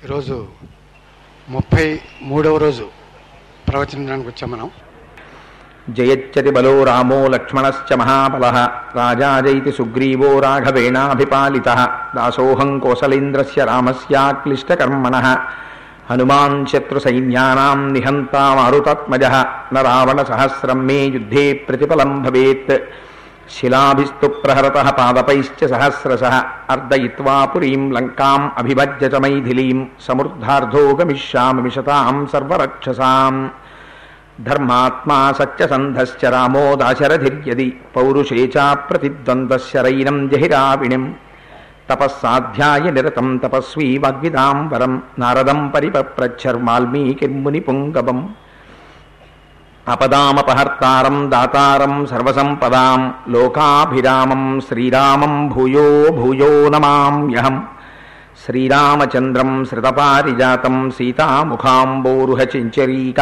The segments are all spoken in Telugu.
ఈరోజు ముప్పై మూడవ రోజు ప్రవచనానికి వచ్చాం మనం జయచ్చతి బలో రామో లక్ష్మణశ్చ మహాబల రాజాజైతి సుగ్రీవో రాఘవేణాభిపాలిత దాసోహం కోసలేంద్రస్య రామస్యాక్లిష్టకర్మణ హనుమాన్ శత్రుసైన్యానాం నిహంతా మారుతాత్మజ న రావణసహస్రం మే యుద్ధే ప్రతిఫలం భవేత్ శిలాభిస్తు ప్రహరత పాదపైశ్చ సహస్రశ అర్దయిత్వా పురీం లంకాం అభిభజ్య చ మైథిలీం సమృద్ధార్థో గమిష్యామి మిషతాం సర్వరక్షసాం ధర్మాత్మా సత్యసంధశ్చ రామో దాశరథిర్యది పౌరుషే చ ప్రతిద్వంద్వశరైనం జహిరావిణిం తపస్సాధ్యాయ నిరతం తపస్వీ వాగ్విదాం వరం నారదం పరిపప్రచ్చర్మాల్మీకిర్ముని పుంగవం అపదామపహర్తారం దాతారం సర్వసంపదాం లోకాభిరామం శ్రీరామం భూయో భూయో నమామ్యహం శ్రీరామచంద్రం శ్రుతపారిజాతం సీతాముఖాంబోరుహచించరీక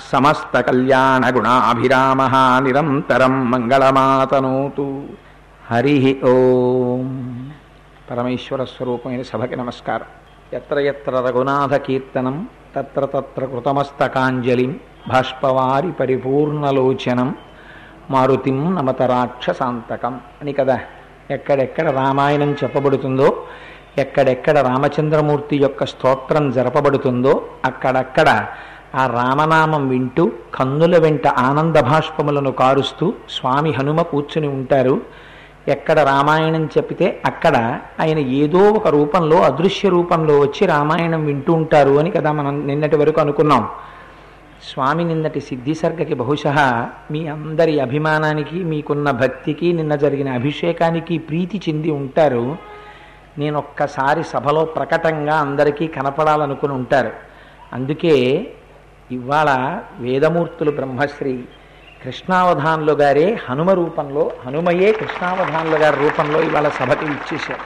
సమస్తకల్యాణగుణాభిరామ నిరంతరం మంగళమాతనోతు హరి ఓం పరమేశ్వర స్వరూపమైన సభకి నమస్కారం ఎత్ర ఎత్ర రఘునాథ కీర్తనం తత్ర తత్ర కృతమస్తకాంజలిం బాష్పవారి పరిపూర్ణలోచనం మారుతిం నమత రాక్షసాంతకం అని కదా ఎక్కడెక్కడ రామాయణం చెప్పబడుతుందో ఎక్కడెక్కడ రామచంద్రమూర్తి యొక్క స్తోత్రం జరపబడుతుందో అక్కడక్కడ ఆ రామనామం వింటూ కన్నుల వెంట ఆనంద భాష్పములను కారుస్తూ స్వామి హనుమ కూర్చుని ఉంటారు ఎక్కడ రామాయణం చెప్పితే అక్కడ ఆయన ఏదో ఒక రూపంలో అదృశ్య రూపంలో వచ్చి రామాయణం వింటూ ఉంటారు అని కదా మనం నిన్నటి వరకు అనుకున్నాం స్వామి నిన్నటి సిద్ధిసర్గకి బహుశా మీ అందరి అభిమానానికి మీకున్న భక్తికి నిన్న జరిగిన అభిషేకానికి ప్రీతి చెంది ఉంటారు నేను ఒక్కసారి సభలో ప్రకటంగా అందరికీ కనపడాలనుకుని ఉంటారు అందుకే ఇవాళ వేదమూర్తులు బ్రహ్మశ్రీ కృష్ణావధానులు గారే హనుమ రూపంలో హనుమయే కృష్ణావధానులు గారి రూపంలో ఇవాళ సభకి ఇచ్చేశారు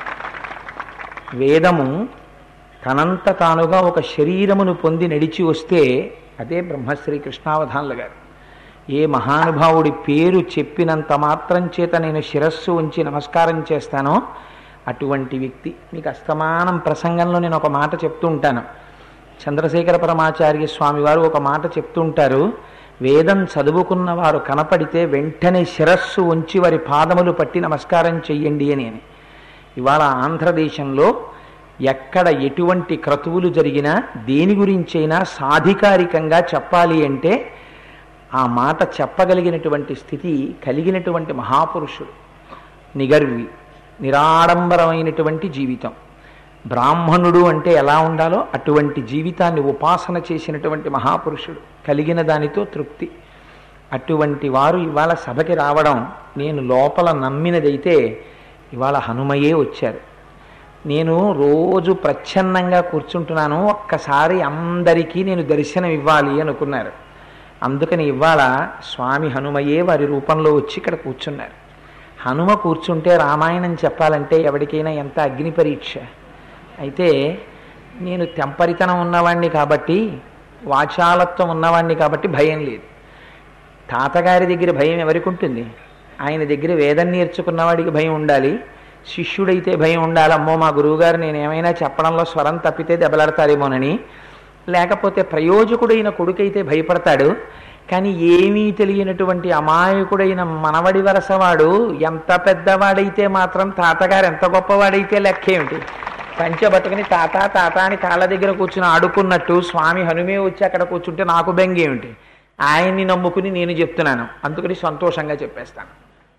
వేదము తనంత తానుగా ఒక శరీరమును పొంది నడిచి వస్తే అదే బ్రహ్మశ్రీ కృష్ణావధానులు గారు ఏ మహానుభావుడి పేరు చెప్పినంత మాత్రం చేత నేను శిరస్సు ఉంచి నమస్కారం చేస్తానో అటువంటి వ్యక్తి మీకు అస్తమానం ప్రసంగంలో నేను ఒక మాట చెప్తూ ఉంటాను చంద్రశేఖర పరమాచార్య స్వామి వారు ఒక మాట చెప్తూ ఉంటారు వేదం చదువుకున్న వారు కనపడితే వెంటనే శిరస్సు ఉంచి వారి పాదములు పట్టి నమస్కారం చెయ్యండి అని అని ఇవాళ ఆంధ్రదేశంలో ఎక్కడ ఎటువంటి క్రతువులు జరిగినా దేని గురించైనా సాధికారికంగా చెప్పాలి అంటే ఆ మాట చెప్పగలిగినటువంటి స్థితి కలిగినటువంటి మహాపురుషుడు నిగర్వి నిరాడంబరమైనటువంటి జీవితం బ్రాహ్మణుడు అంటే ఎలా ఉండాలో అటువంటి జీవితాన్ని ఉపాసన చేసినటువంటి మహాపురుషుడు కలిగిన దానితో తృప్తి అటువంటి వారు ఇవాళ సభకి రావడం నేను లోపల నమ్మినదైతే ఇవాళ హనుమయే వచ్చారు నేను రోజు ప్రచ్ఛన్నంగా కూర్చుంటున్నాను ఒక్కసారి అందరికీ నేను దర్శనం ఇవ్వాలి అనుకున్నారు అందుకని ఇవాళ స్వామి హనుమయే వారి రూపంలో వచ్చి ఇక్కడ కూర్చున్నారు హనుమ కూర్చుంటే రామాయణం చెప్పాలంటే ఎవరికైనా ఎంత అగ్ని పరీక్ష అయితే నేను తెంపరితనం ఉన్నవాణ్ణి కాబట్టి వాచాలత్వం ఉన్నవాణ్ణి కాబట్టి భయం లేదు తాతగారి దగ్గర భయం ఎవరికి ఉంటుంది ఆయన దగ్గర వేదం నేర్చుకున్నవాడికి భయం ఉండాలి శిష్యుడైతే భయం ఉండాలి అమ్మో మా గురువుగారు నేను ఏమైనా చెప్పడంలో స్వరం తప్పితే దెబ్బలాడతారేమోనని లేకపోతే ప్రయోజకుడైన కొడుకైతే భయపడతాడు కానీ ఏమీ తెలియనటువంటి అమాయకుడైన మనవడి వరసవాడు ఎంత పెద్దవాడైతే మాత్రం తాతగారు ఎంత గొప్పవాడైతే లెక్కేమిటి పంచె బతుకుని తాత తాత అని కాళ్ళ దగ్గర కూర్చుని ఆడుకున్నట్టు స్వామి హనుమే వచ్చి అక్కడ కూర్చుంటే నాకు బెంగేమిటి ఆయన్ని నమ్ముకుని నేను చెప్తున్నాను అందుకని సంతోషంగా చెప్పేస్తాను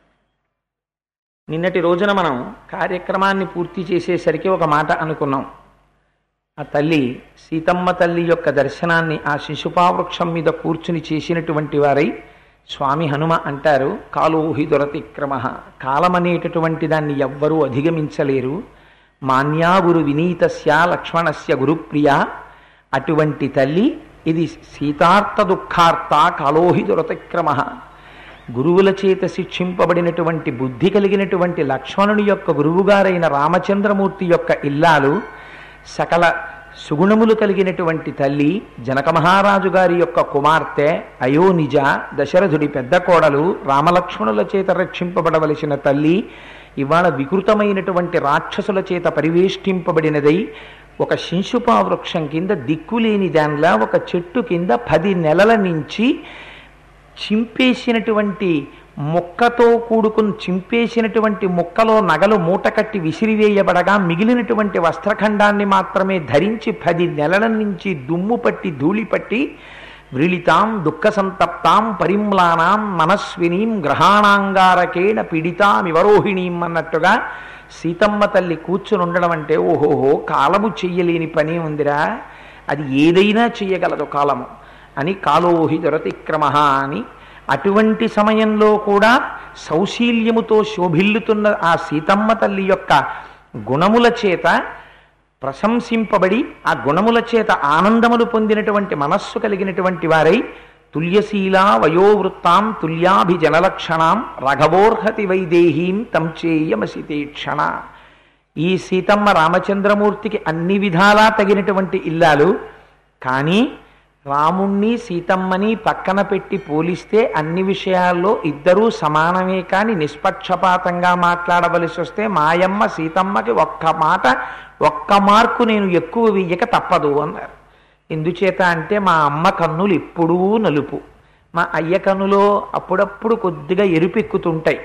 నిన్నటి రోజున మనం కార్యక్రమాన్ని పూర్తి చేసేసరికి ఒక మాట అనుకున్నాం ఆ తల్లి సీతమ్మ తల్లి యొక్క దర్శనాన్ని ఆ శిశుపావృక్షం మీద కూర్చుని చేసినటువంటి వారై స్వామి హనుమ అంటారు కాలోహి దొరతిక్రమ కాలమనేటటువంటి దాన్ని ఎవ్వరూ అధిగమించలేరు మాన్యా గురు వినీతస్య లక్ష్మణస్య గురుప్రియ అటువంటి తల్లి ఇది సీతార్థ దుఃఖార్త కాలోహి దురతిక్రమ గురువుల చేత శిక్షింపబడినటువంటి బుద్ధి కలిగినటువంటి లక్ష్మణుని యొక్క గురువుగారైన రామచంద్రమూర్తి యొక్క ఇల్లాలు సకల సుగుణములు కలిగినటువంటి తల్లి జనక మహారాజు గారి యొక్క కుమార్తె అయోనిజ దశరథుడి పెద్ద కోడలు రామలక్ష్మణుల చేత రక్షింపబడవలసిన తల్లి ఇవాళ వికృతమైనటువంటి రాక్షసుల చేత పరివేష్టింపబడినదై ఒక శింశుపా వృక్షం కింద దిక్కులేని దానిలా ఒక చెట్టు కింద పది నెలల నుంచి చింపేసినటువంటి ముక్కతో కూడుకుని చింపేసినటువంటి ముక్కలో నగలు మూటకట్టి విసిరివేయబడగా మిగిలినటువంటి వస్త్రఖండాన్ని మాత్రమే ధరించి పది నెలల నుంచి దుమ్ము పట్టి ధూళి పట్టి వ్రీళితాం దుఃఖ సంతప్తాం పరిమ్లానాం మనస్వినీం గ్రహాణాంగారకేణ పీడితామివరోహిణీం అన్నట్టుగా సీతమ్మ తల్లి కూర్చుని ఉండడం అంటే ఓహోహో కాలము చెయ్యలేని పని ఉందిరా అది ఏదైనా చెయ్యగలదు కాలము అని కాలోహి దొరతిక్రమ అని అటువంటి సమయంలో కూడా సౌశీల్యముతో శోభిల్లుతున్న ఆ సీతమ్మ తల్లి యొక్క గుణముల చేత ప్రశంసింపబడి ఆ గుణముల చేత ఆనందములు పొందినటువంటి మనస్సు కలిగినటువంటి వారై తుల్యశీలా వయోవృత్తాం తుల్యాభిజనలక్షణాం రఘవోర్హతి వైదేహీం తం చేయమసితేక్షణ ఈ సీతమ్మ రామచంద్రమూర్తికి అన్ని విధాలా తగినటువంటి ఇల్లాలు కానీ రాముణ్ణి సీతమ్మని పక్కన పెట్టి పోలిస్తే అన్ని విషయాల్లో ఇద్దరూ సమానమే కానీ నిష్పక్షపాతంగా మాట్లాడవలసి వస్తే మాయమ్మ సీతమ్మకి ఒక్క మాట ఒక్క మార్కు నేను ఎక్కువ వెయ్యక తప్పదు అన్నారు ఎందుచేత అంటే మా అమ్మ కన్నులు ఎప్పుడూ నలుపు మా అయ్య కన్నులో అప్పుడప్పుడు కొద్దిగా ఎరుపెక్కుతుంటాయి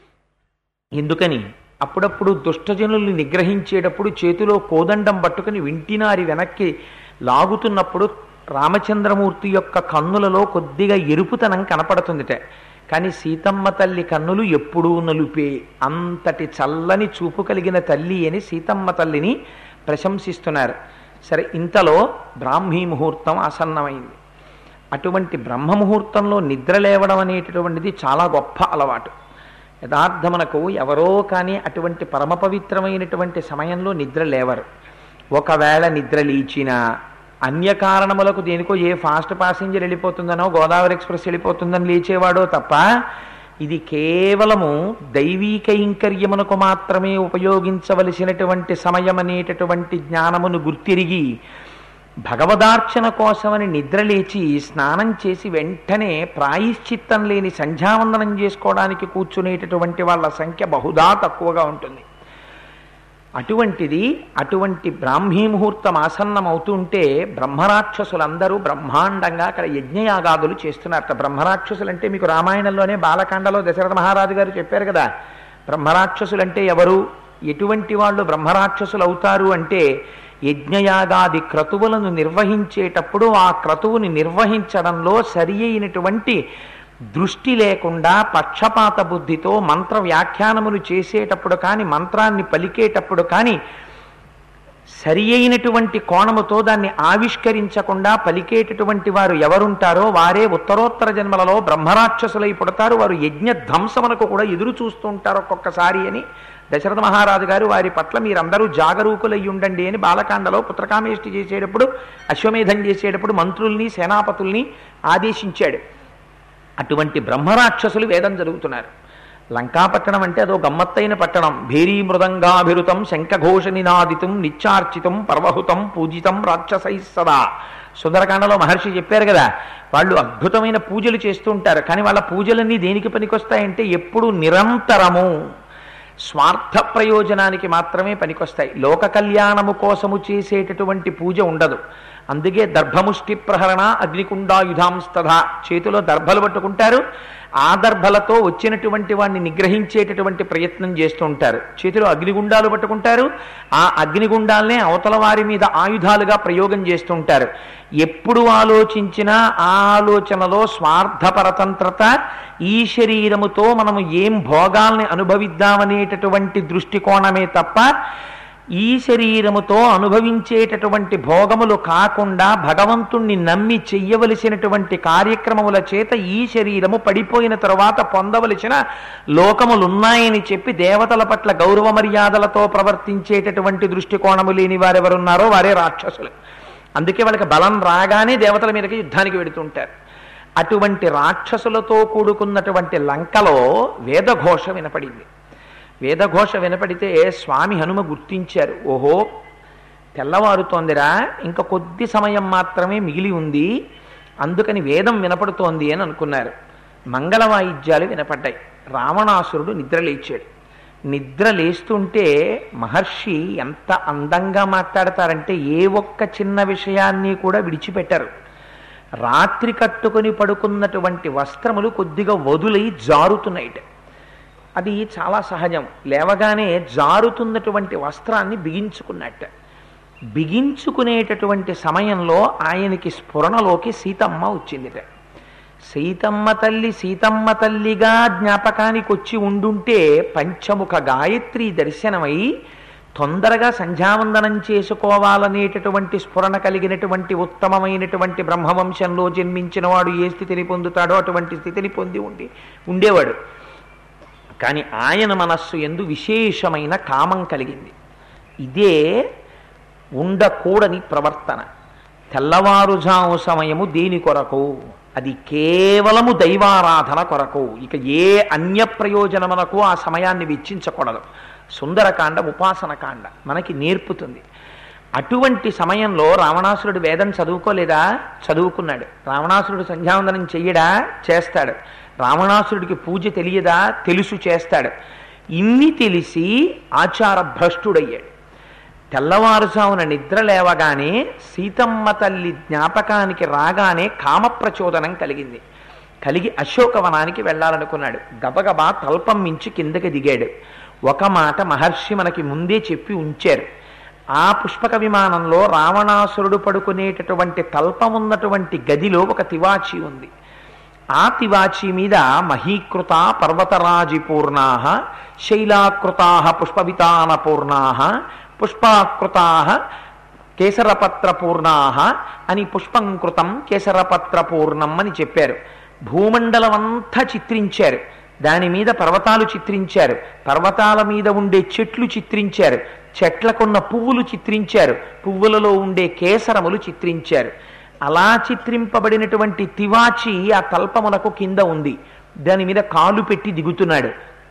ఎందుకని అప్పుడప్పుడు దుష్టజనుల్ని నిగ్రహించేటప్పుడు చేతిలో కోదండం పట్టుకుని వింటినారి వెనక్కి లాగుతున్నప్పుడు రామచంద్రమూర్తి యొక్క కన్నులలో కొద్దిగా ఎరుపుతనం కనపడుతుందిట కానీ సీతమ్మ తల్లి కన్నులు ఎప్పుడూ నలుపే అంతటి చల్లని చూపు కలిగిన తల్లి అని సీతమ్మ తల్లిని ప్రశంసిస్తున్నారు సరే ఇంతలో బ్రాహ్మీ ముహూర్తం ఆసన్నమైంది అటువంటి బ్రహ్మ ముహూర్తంలో నిద్ర లేవడం అనేటటువంటిది చాలా గొప్ప అలవాటు యథార్థమునకు ఎవరో కానీ అటువంటి పరమ పవిత్రమైనటువంటి సమయంలో నిద్ర లేవరు ఒకవేళ నిద్ర లేచినా అన్య కారణములకు దేనికో ఏ ఫాస్ట్ ప్యాసింజర్ వెళ్ళిపోతుందనో గోదావరి ఎక్స్ప్రెస్ వెళ్ళిపోతుందని లేచేవాడో తప్ప ఇది కేవలము దైవీ కైంకర్యమునకు మాత్రమే ఉపయోగించవలసినటువంటి సమయం అనేటటువంటి జ్ఞానమును గుర్తిరిగి భగవదార్చన కోసమని నిద్రలేచి స్నానం చేసి వెంటనే ప్రాయిశ్చిత్తం లేని సంధ్యావందనం చేసుకోవడానికి కూర్చునేటటువంటి వాళ్ళ సంఖ్య బహుదా తక్కువగా ఉంటుంది అటువంటిది అటువంటి బ్రాహ్మీ ముహూర్తం ఆసన్నం అవుతుంటే బ్రహ్మరాక్షసులందరూ బ్రహ్మాండంగా అక్కడ యజ్ఞయాగాదులు చేస్తున్నారట బ్రహ్మరాక్షసులు అంటే మీకు రామాయణంలోనే బాలకాండలో దశరథ మహారాజు గారు చెప్పారు కదా బ్రహ్మరాక్షసులంటే ఎవరు ఎటువంటి వాళ్ళు బ్రహ్మరాక్షసులు అవుతారు అంటే యజ్ఞయాగాది క్రతువులను నిర్వహించేటప్పుడు ఆ క్రతువుని నిర్వహించడంలో సరి అయినటువంటి దృష్టి లేకుండా పక్షపాత బుద్ధితో మంత్ర వ్యాఖ్యానములు చేసేటప్పుడు కానీ మంత్రాన్ని పలికేటప్పుడు కానీ సరి అయినటువంటి కోణముతో దాన్ని ఆవిష్కరించకుండా పలికేటటువంటి వారు ఎవరుంటారో వారే ఉత్తరోత్తర జన్మలలో బ్రహ్మరాక్షసులై పుడతారు వారు యజ్ఞ ధ్వంసమునకు కూడా ఎదురు చూస్తూ ఉంటారు ఒక్కొక్కసారి అని దశరథ మహారాజు గారు వారి పట్ల మీరందరూ జాగరూకులై ఉండండి అని బాలకాండలో పుత్రకామేష్టి చేసేటప్పుడు అశ్వమేధం చేసేటప్పుడు మంత్రుల్ని సేనాపతుల్ని ఆదేశించాడు అటువంటి బ్రహ్మరాక్షసులు వేదం జరుగుతున్నారు లంకాపట్టణం అంటే అదో గమ్మత్తైన పట్టణం భేరీ మృదంగాభిరుతం శంఖఘోష నినాదితం నిత్యార్చితం పర్వహుతం పూజితం రాక్షసై సదా సుందరకాండలో మహర్షి చెప్పారు కదా వాళ్ళు అద్భుతమైన పూజలు చేస్తూ ఉంటారు కానీ వాళ్ళ పూజలన్నీ దేనికి పనికొస్తాయంటే ఎప్పుడు నిరంతరము స్వార్థ ప్రయోజనానికి మాత్రమే పనికొస్తాయి లోక కళ్యాణము కోసము చేసేటటువంటి పూజ ఉండదు అందుకే దర్భముష్టి ప్రహరణ అగ్నికుండాయుధాంస్తథ చేతిలో దర్భలు పట్టుకుంటారు ఆ దర్భలతో వచ్చినటువంటి వాడిని నిగ్రహించేటటువంటి ప్రయత్నం చేస్తూ ఉంటారు చేతిలో అగ్నిగుండాలు పట్టుకుంటారు ఆ అగ్నిగుండాలనే అవతల వారి మీద ఆయుధాలుగా ప్రయోగం చేస్తూ ఉంటారు ఎప్పుడు ఆలోచించినా ఆ ఆలోచనలో స్వార్థపరతంత్రత ఈ శరీరముతో మనము ఏం భోగాల్ని అనుభవిద్దామనేటటువంటి దృష్టికోణమే తప్ప ఈ శరీరముతో అనుభవించేటటువంటి భోగములు కాకుండా భగవంతుణ్ణి నమ్మి చెయ్యవలసినటువంటి కార్యక్రమముల చేత ఈ శరీరము పడిపోయిన తరువాత పొందవలసిన లోకములున్నాయని చెప్పి దేవతల పట్ల గౌరవ మర్యాదలతో ప్రవర్తించేటటువంటి దృష్టికోణము లేని వారెవరున్నారో వారే రాక్షసులు అందుకే వాళ్ళకి బలం రాగానే దేవతల మీదకి యుద్ధానికి వెడుతుంటారు అటువంటి రాక్షసులతో కూడుకున్నటువంటి లంకలో వేదఘోష వినపడింది వేదఘోష వినపడితే స్వామి హనుమ గుర్తించారు ఓహో తెల్లవారుతోందిరా ఇంకా కొద్ది సమయం మాత్రమే మిగిలి ఉంది అందుకని వేదం వినపడుతోంది అని అనుకున్నారు మంగళ వాయిద్యాలు వినపడ్డాయి రావణాసురుడు నిద్రలేచాడు నిద్ర లేస్తుంటే మహర్షి ఎంత అందంగా మాట్లాడతారంటే ఏ ఒక్క చిన్న విషయాన్ని కూడా విడిచిపెట్టరు రాత్రి కట్టుకొని పడుకున్నటువంటి వస్త్రములు కొద్దిగా వదులై జారుతున్నాయిట అది చాలా సహజం లేవగానే జారుతున్నటువంటి వస్త్రాన్ని బిగించుకున్నట్ట బిగించుకునేటటువంటి సమయంలో ఆయనకి స్ఫురణలోకి సీతమ్మ వచ్చిందిట సీతమ్మ తల్లి సీతమ్మ తల్లిగా జ్ఞాపకానికి వచ్చి ఉండుంటే పంచముఖ గాయత్రి దర్శనమై తొందరగా సంధ్యావందనం చేసుకోవాలనేటటువంటి స్ఫురణ కలిగినటువంటి ఉత్తమమైనటువంటి బ్రహ్మవంశంలో జన్మించిన వాడు ఏ స్థితిని పొందుతాడో అటువంటి స్థితిని పొంది ఉండి ఉండేవాడు కానీ ఆయన మనస్సు ఎందు విశేషమైన కామం కలిగింది ఇదే ఉండకూడని ప్రవర్తన తెల్లవారుజాము సమయము దేని కొరకు అది కేవలము దైవారాధన కొరకు ఇక ఏ అన్య ప్రయోజనమునకు ఆ సమయాన్ని వెచ్చించకూడదు సుందరకాండ ఉపాసనకాండ మనకి నేర్పుతుంది అటువంటి సమయంలో రావణాసురుడు వేదం చదువుకోలేదా చదువుకున్నాడు రావణాసురుడు సంధ్యావందనం చెయ్యడా చేస్తాడు రావణాసురుడికి పూజ తెలియదా తెలుసు చేస్తాడు ఇన్ని తెలిసి ఆచార భ్రష్టుడయ్యాడు తెల్లవారుజామున నిద్ర లేవగానే సీతమ్మ తల్లి జ్ఞాపకానికి రాగానే కామప్రచోదనం కలిగింది కలిగి అశోకవనానికి వెళ్ళాలనుకున్నాడు గబగబా తల్పం మించి కిందకి దిగాడు ఒక మాట మహర్షి మనకి ముందే చెప్పి ఉంచారు ఆ పుష్పక విమానంలో రావణాసురుడు పడుకునేటటువంటి తల్పం ఉన్నటువంటి గదిలో ఒక తివాచి ఉంది ఆ తివాచి మీద మహీకృత పర్వతరాజిపూర్ణా శైలాకృతా పుష్పవితానపూర్ణా పుష్పాకృతా కేసరపత్రపూర్ణా అని పుష్పంకృతం కేసరపత్రపూర్ణం అని చెప్పారు భూమండలం అంతా చిత్రించారు దాని మీద పర్వతాలు చిత్రించారు పర్వతాల మీద ఉండే చెట్లు చిత్రించారు చెట్లకున్న పువ్వులు చిత్రించారు పువ్వులలో ఉండే కేసరములు చిత్రించారు అలా చిత్రింపబడినటువంటి తివాచి ఆ తల్పమునకు కింద ఉంది దాని మీద కాలు పెట్టి దిగుతున్నాడు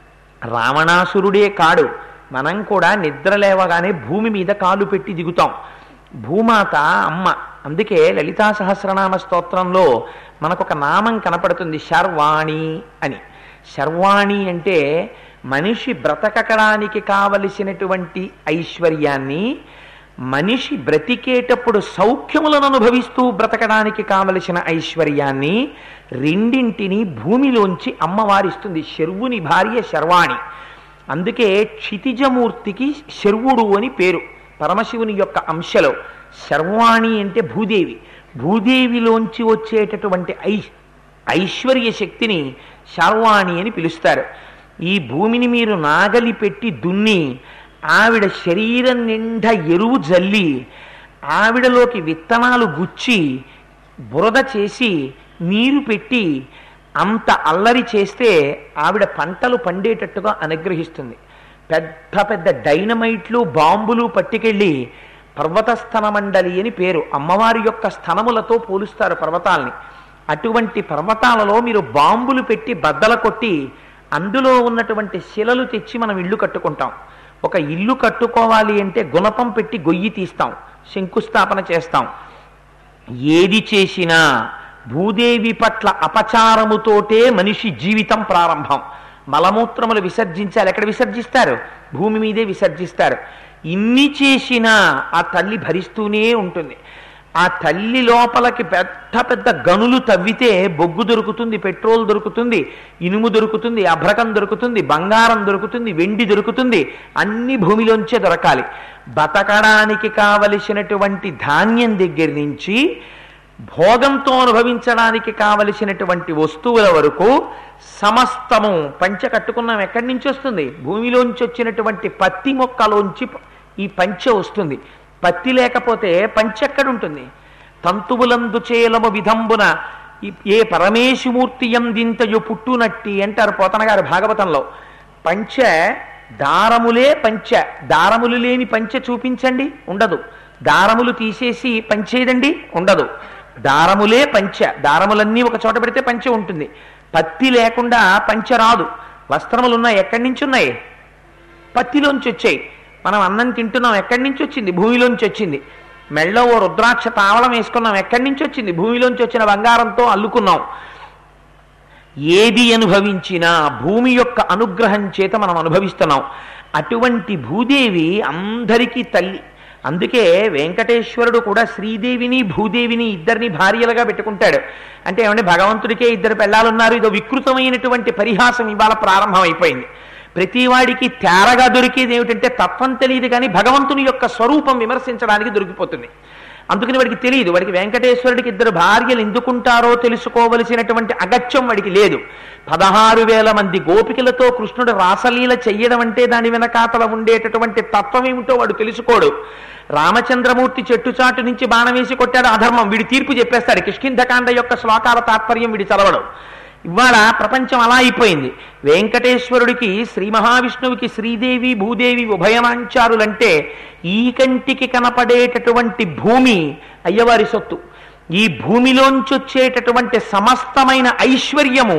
రావణాసురుడే కాడు మనం కూడా నిద్ర లేవగానే భూమి మీద కాలు పెట్టి దిగుతాం భూమాత అమ్మ అందుకే లలితా సహస్రనామ స్తోత్రంలో మనకొక నామం కనపడుతుంది శర్వాణి అని శర్వాణి అంటే మనిషి బ్రతకడానికి కావలసినటువంటి ఐశ్వర్యాన్ని మనిషి బ్రతికేటప్పుడు సౌఖ్యములను అనుభవిస్తూ బ్రతకడానికి కావలసిన ఐశ్వర్యాన్ని రెండింటిని భూమిలోంచి అమ్మవారిస్తుంది శర్వుని భార్య శర్వాణి అందుకే క్షితిజమూర్తికి శర్వుడు అని పేరు పరమశివుని యొక్క అంశలో శర్వాణి అంటే భూదేవి భూదేవిలోంచి వచ్చేటటువంటి ఐ ఐశ్వర్య శక్తిని శర్వాణి అని పిలుస్తారు ఈ భూమిని మీరు నాగలి పెట్టి దున్ని ఆవిడ శరీరం నిండా ఎరువు జల్లి ఆవిడలోకి విత్తనాలు గుచ్చి బురద చేసి నీరు పెట్టి అంత అల్లరి చేస్తే ఆవిడ పంటలు పండేటట్టుగా అనుగ్రహిస్తుంది పెద్ద పెద్ద డైనమైట్లు బాంబులు పట్టుకెళ్ళి పర్వతస్థన మండలి అని పేరు అమ్మవారి యొక్క స్థనములతో పోలుస్తారు పర్వతాల్ని అటువంటి పర్వతాలలో మీరు బాంబులు పెట్టి బద్దల కొట్టి అందులో ఉన్నటువంటి శిలలు తెచ్చి మనం ఇల్లు కట్టుకుంటాం ఒక ఇల్లు కట్టుకోవాలి అంటే గుణపం పెట్టి గొయ్యి తీస్తాం శంకుస్థాపన చేస్తాం ఏది చేసినా భూదేవి పట్ల అపచారముతోటే మనిషి జీవితం ప్రారంభం మలమూత్రములు విసర్జించాలి ఎక్కడ విసర్జిస్తారు భూమి మీదే విసర్జిస్తారు ఇన్ని చేసినా ఆ తల్లి భరిస్తూనే ఉంటుంది ఆ తల్లి లోపలికి పెద్ద పెద్ద గనులు తవ్వితే బొగ్గు దొరుకుతుంది పెట్రోల్ దొరుకుతుంది ఇనుము దొరుకుతుంది అభ్రకం దొరుకుతుంది బంగారం దొరుకుతుంది వెండి దొరుకుతుంది అన్ని భూమిలోంచే దొరకాలి బతకడానికి కావలసినటువంటి ధాన్యం దగ్గర నుంచి భోగంతో అనుభవించడానికి కావలసినటువంటి వస్తువుల వరకు సమస్తము పంచ కట్టుకున్నాం ఎక్కడి నుంచి వస్తుంది భూమిలోంచి వచ్చినటువంటి పత్తి మొక్కలోంచి ఈ పంచె వస్తుంది పత్తి లేకపోతే పంచె ఎక్కడుంటుంది తంతువులందు చేలము విధంబున ఈ- ఏ పరమేశుమూర్తి ఎందింతయు పుట్టునట్టి అంటారు పోతన గారు భాగవతంలో పంచె దారములే పంచె దారములు లేని పంచె చూపించండి ఉండదు దారములు తీసేసి పంచేదండి ఉండదు దారములే పంచ దారములన్నీ ఒక చోట పెడితే పంచె ఉంటుంది పత్తి లేకుండా పంచె రాదు వస్త్రములు ఉన్నాయి ఎక్కడి నుంచి ఉన్నాయి పత్తిలోంచి వచ్చాయి మనం అన్నం తింటున్నాం ఎక్కడి నుంచి వచ్చింది భూమిలోంచి వచ్చింది మెళ్ళో ఓ రుద్రాక్ష తావళం వేసుకున్నాం ఎక్కడి నుంచి వచ్చింది భూమిలోంచి వచ్చిన బంగారంతో అల్లుకున్నాం ఏది అనుభవించినా భూమి యొక్క అనుగ్రహం చేత మనం అనుభవిస్తున్నాం అటువంటి భూదేవి అందరికీ తల్లి అందుకే వెంకటేశ్వరుడు కూడా శ్రీదేవిని భూదేవిని ఇద్దరిని భార్యలుగా పెట్టుకుంటాడు అంటే ఏమంటే భగవంతుడికే ఇద్దరు పెళ్ళాలున్నారు ఇదో వికృతమైనటువంటి పరిహాసం ఇవాళ ప్రారంభమైపోయింది ప్రతివాడికి తేరగా దొరికేది ఏమిటంటే తత్వం తెలియదు కానీ భగవంతుని యొక్క స్వరూపం విమర్శించడానికి దొరికిపోతుంది అందుకని వాడికి తెలియదు వాడికి వెంకటేశ్వరుడికి ఇద్దరు భార్యలు ఎందుకుంటారో తెలుసుకోవలసినటువంటి అగత్యం వాడికి లేదు పదహారు వేల మంది గోపికలతో కృష్ణుడు రాసలీల చెయ్యడం అంటే దాని వెనకాతల ఉండేటటువంటి తత్వం ఏమిటో వాడు తెలుసుకోడు రామచంద్రమూర్తి చెట్టుచాటు నుంచి బాణం వేసి కొట్టాడు అధర్మం వీడి తీర్పు చెప్పేస్తాడు కిష్కింధకాండ యొక్క శ్లోకాల తాత్పర్యం వీడి చదవడం ఇవాళ ప్రపంచం అలా అయిపోయింది వెంకటేశ్వరుడికి శ్రీ మహావిష్ణువుకి శ్రీదేవి భూదేవి ఉభయనాంచారులంటే ఈ కంటికి కనపడేటటువంటి భూమి అయ్యవారి సొత్తు ఈ భూమిలోంచి వచ్చేటటువంటి సమస్తమైన ఐశ్వర్యము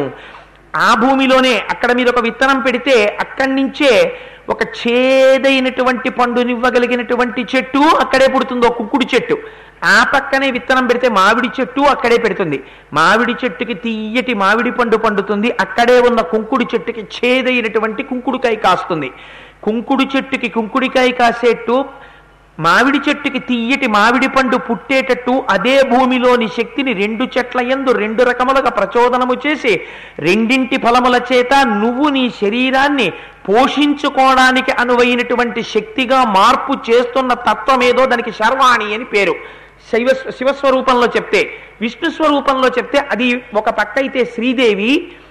ఆ భూమిలోనే అక్కడ మీరు ఒక విత్తనం పెడితే అక్కడి నుంచే ఒక చేదైనటువంటి పండునివ్వగలిగినటువంటి చెట్టు అక్కడే పుడుతుందో కుక్కుడు చెట్టు ఆ పక్కనే విత్తనం పెడితే మామిడి చెట్టు అక్కడే పెడుతుంది మామిడి చెట్టుకి తీయటి మామిడి పండు పండుతుంది అక్కడే ఉన్న కుంకుడు చెట్టుకి చేదైనటువంటి కుంకుడుకాయ కాస్తుంది కుంకుడు చెట్టుకి కుంకుడికాయ కాసేట్టు మామిడి చెట్టుకి తీయటి మామిడి పండు పుట్టేటట్టు అదే భూమిలోని శక్తిని రెండు చెట్ల యందు రెండు రకములుగా ప్రచోదనము చేసి రెండింటి ఫలముల చేత నువ్వు నీ శరీరాన్ని పోషించుకోవడానికి అనువైనటువంటి శక్తిగా మార్పు చేస్తున్న తత్వం ఏదో దానికి శర్వాణి అని పేరు శైవ శివస్వరూపంలో చెప్తే విష్ణు స్వరూపంలో చెప్తే అది ఒక పక్క అయితే శ్రీదేవి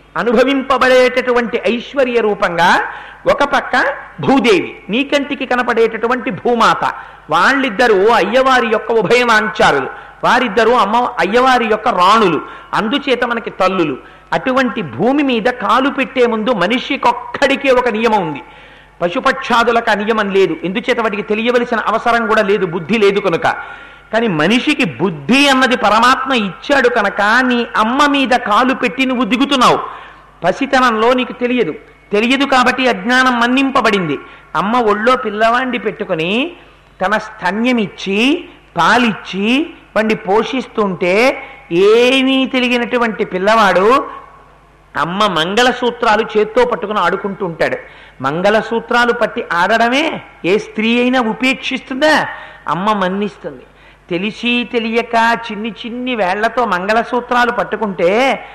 అనుభవింపబడేటటువంటి ఐశ్వర్య రూపంగా ఒక పక్క భూదేవి నీ కంటికి కనపడేటటువంటి భూమాత వాళ్ళిద్దరూ అయ్యవారి యొక్క ఉభయనాంచారులు వారిద్దరూ అమ్మ అయ్యవారి యొక్క రాణులు అందుచేత మనకి తల్లులు అటువంటి భూమి మీద కాలు పెట్టే ముందు మనిషికొక్కడికే ఒక నియమం ఉంది పశుపక్షాదులకు ఆ నియమం లేదు ఎందుచేత వాటికి తెలియవలసిన అవసరం కూడా లేదు బుద్ధి లేదు కనుక కానీ మనిషికి బుద్ధి అన్నది పరమాత్మ ఇచ్చాడు కనుక నీ అమ్మ మీద కాలు పెట్టి నువ్వు దిగుతున్నావు పసితనంలో నీకు తెలియదు తెలియదు కాబట్టి అజ్ఞానం మన్నింపబడింది అమ్మ ఒళ్ళో పిల్లవాడిని పెట్టుకొని తన స్తన్యమిచ్చి పాలిచ్చి వాడిని పోషిస్తుంటే ఏమీ తెలియనటువంటి పిల్లవాడు అమ్మ మంగళసూత్రాలు చేత్తో పట్టుకుని ఆడుకుంటూ ఉంటాడు మంగళసూత్రాలు పట్టి ఆడడమే ఏ స్త్రీ అయినా ఉపేక్షిస్తుందా అమ్మ మన్నిస్తుంది తెలిసి తెలియక చిన్ని చిన్ని వేళ్లతో మంగళసూత్రాలు పట్టుకుంటే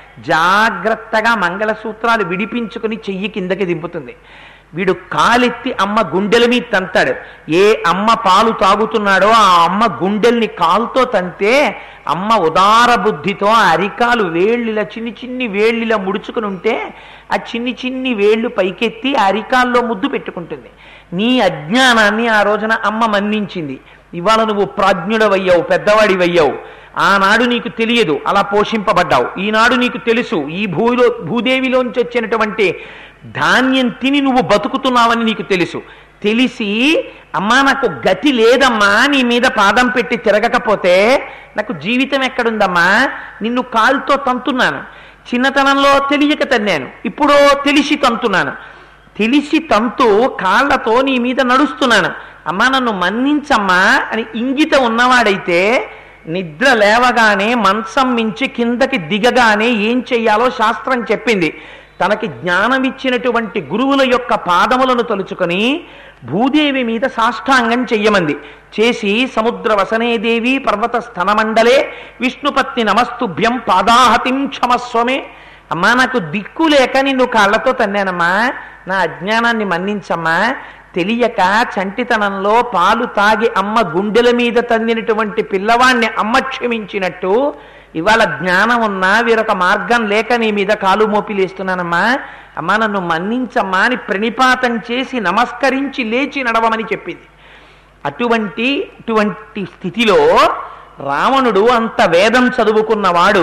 జాగ్రత్తగా మంగళసూత్రాలు విడిపించుకుని చెయ్యి కిందకి దింపుతుంది వీడు కాలెత్తి అమ్మ గుండెల మీద తంతాడు ఏ అమ్మ పాలు తాగుతున్నాడో ఆ అమ్మ గుండెల్ని కాలుతో తంతే అమ్మ ఉదార బుద్ధితో ఆ అరికాలు వేళ్ళిలా చిన్ని చిన్ని వేళ్ళిలా ముడుచుకుని ఉంటే ఆ చిన్ని చిన్ని వేళ్ళు పైకెత్తి ఆ అరికాల్లో ముద్దు పెట్టుకుంటుంది నీ అజ్ఞానాన్ని ఆ రోజున అమ్మ మన్నించింది ఇవాళ నువ్వు ప్రాజ్ఞుడవయ్యావు పెద్దవాడివయ్యావు ఆనాడు నీకు తెలియదు అలా పోషింపబడ్డావు ఈనాడు నీకు తెలుసు ఈ భూలో భూదేవిలోంచి వచ్చినటువంటి ధాన్యం తిని నువ్వు బతుకుతున్నావని నీకు తెలుసు తెలిసి అమ్మా నాకు గతి లేదమ్మా నీ మీద పాదం పెట్టి తిరగకపోతే నాకు జీవితం ఎక్కడుందమ్మా నిన్ను కాలుతో తంతున్నాను చిన్నతనంలో తెలియక తన్నాను ఇప్పుడు తెలిసి తంతున్నాను తెలిసి తంతు కాళ్ళతో నీ మీద నడుస్తున్నాను అమ్మా నన్ను మన్నించమ్మా అని ఇంగిత ఉన్నవాడైతే నిద్ర లేవగానే మంచం మించి కిందకి దిగగానే ఏం చెయ్యాలో శాస్త్రం చెప్పింది తనకి జ్ఞానం ఇచ్చినటువంటి గురువుల యొక్క పాదములను తలుచుకొని భూదేవి మీద సాష్టాంగం చెయ్యమంది చేసి సముద్ర వసనేదేవి పర్వత స్థనమండలే విష్ణుపత్ని నమస్తుభ్యం పాదాహతిం క్షమస్వమే అమ్మా నాకు దిక్కు లేక నిన్ను కాళ్ళతో తన్నానమ్మా నా అజ్ఞానాన్ని మన్నించమ్మా తెలియక చంటితనంలో పాలు తాగి అమ్మ గుండెల మీద తన్నినటువంటి పిల్లవాణ్ణి అమ్మ క్షమించినట్టు ఇవాళ జ్ఞానం ఉన్నా వీరొక మార్గం లేక నీ మీద కాలు మోపిలేస్తున్నానమ్మా అమ్మా నన్ను మన్నించమ్మా అని ప్రణిపాతం చేసి నమస్కరించి లేచి నడవమని చెప్పింది అటువంటి అటువంటి స్థితిలో రావణుడు అంత వేదం చదువుకున్నవాడు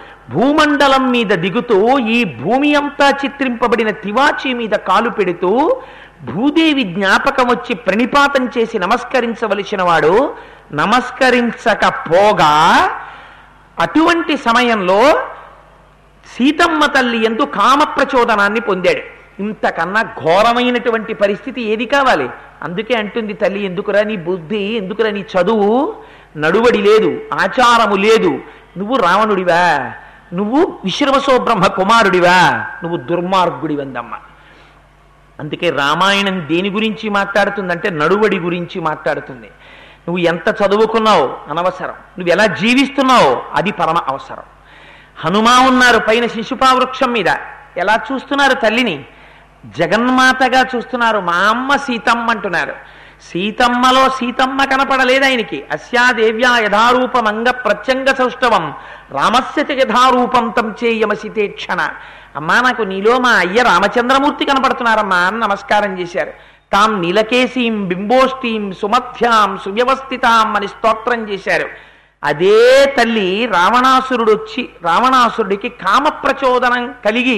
భూమండలం మీద దిగుతూ ఈ భూమి అంతా చిత్రింపబడిన తివాచి మీద కాలు పెడుతూ భూదేవి జ్ఞాపకం వచ్చి ప్రణిపాతం చేసి నమస్కరించవలసిన వాడు నమస్కరించకపోగా అటువంటి సమయంలో సీతమ్మ తల్లి ఎందు కామ ప్రచోదనాన్ని పొందాడు ఇంతకన్నా ఘోరమైనటువంటి పరిస్థితి ఏది కావాలి అందుకే అంటుంది తల్లి ఎందుకురా నీ బుద్ధి ఎందుకురా నీ చదువు నడువడి లేదు ఆచారము లేదు నువ్వు రావణుడివా నువ్వు విశ్రవసో బ్రహ్మ కుమారుడివా నువ్వు దుర్మార్గుడివందమ్మ అందుకే రామాయణం దేని గురించి మాట్లాడుతుందంటే నడువడి గురించి మాట్లాడుతుంది నువ్వు ఎంత చదువుకున్నావు అనవసరం నువ్వు ఎలా జీవిస్తున్నావు అది పరమ అవసరం హనుమా ఉన్నారు పైన శిశుపా వృక్షం మీద ఎలా చూస్తున్నారు తల్లిని జగన్మాతగా చూస్తున్నారు మా అమ్మ సీతమ్మ అంటున్నారు సీతమ్మలో సీతమ్మ కనపడలేదు ఆయనకి అస్యాదేవ్యా యథారూపమంగ ప్రత్యంగ సౌష్ఠవం రామస్య చ యథారూపం తం చేయమసితే క్షణ అమ్మా నాకు నీలో మా అయ్య రామచంద్రమూర్తి కనపడుతున్నారమ్మా అని నమస్కారం చేశారు తాం నీలకేశీం బింబోష్ఠీం సుమధ్యాం సువ్యవస్థితాం అని స్తోత్రం చేశారు అదే తల్లి రావణాసురుడు వచ్చి రావణాసురుడికి కామ ప్రచోదనం కలిగి